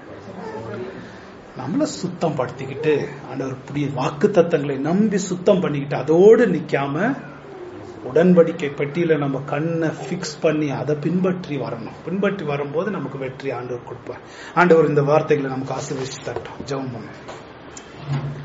நம்மள சுத்தம் படுத்திக்கிட்டு ஆண்டவர் புதிய வாக்கு தத்தங்களை நம்பி சுத்தம் பண்ணிக்கிட்டு அதோடு நிக்காம உடன்படிக்கை பெட்டியில நம்ம கண்ணை ஃபிக்ஸ் பண்ணி அதை பின்பற்றி வரணும் பின்பற்றி வரும்போது நமக்கு வெற்றி ஆண்டவர் கொடுப்பார் ஆண்டவர் இந்த வார்த்தைகளை நமக்கு ஆசீர்வதிச்சு தட்டும் ஜெபம் பண்ணும்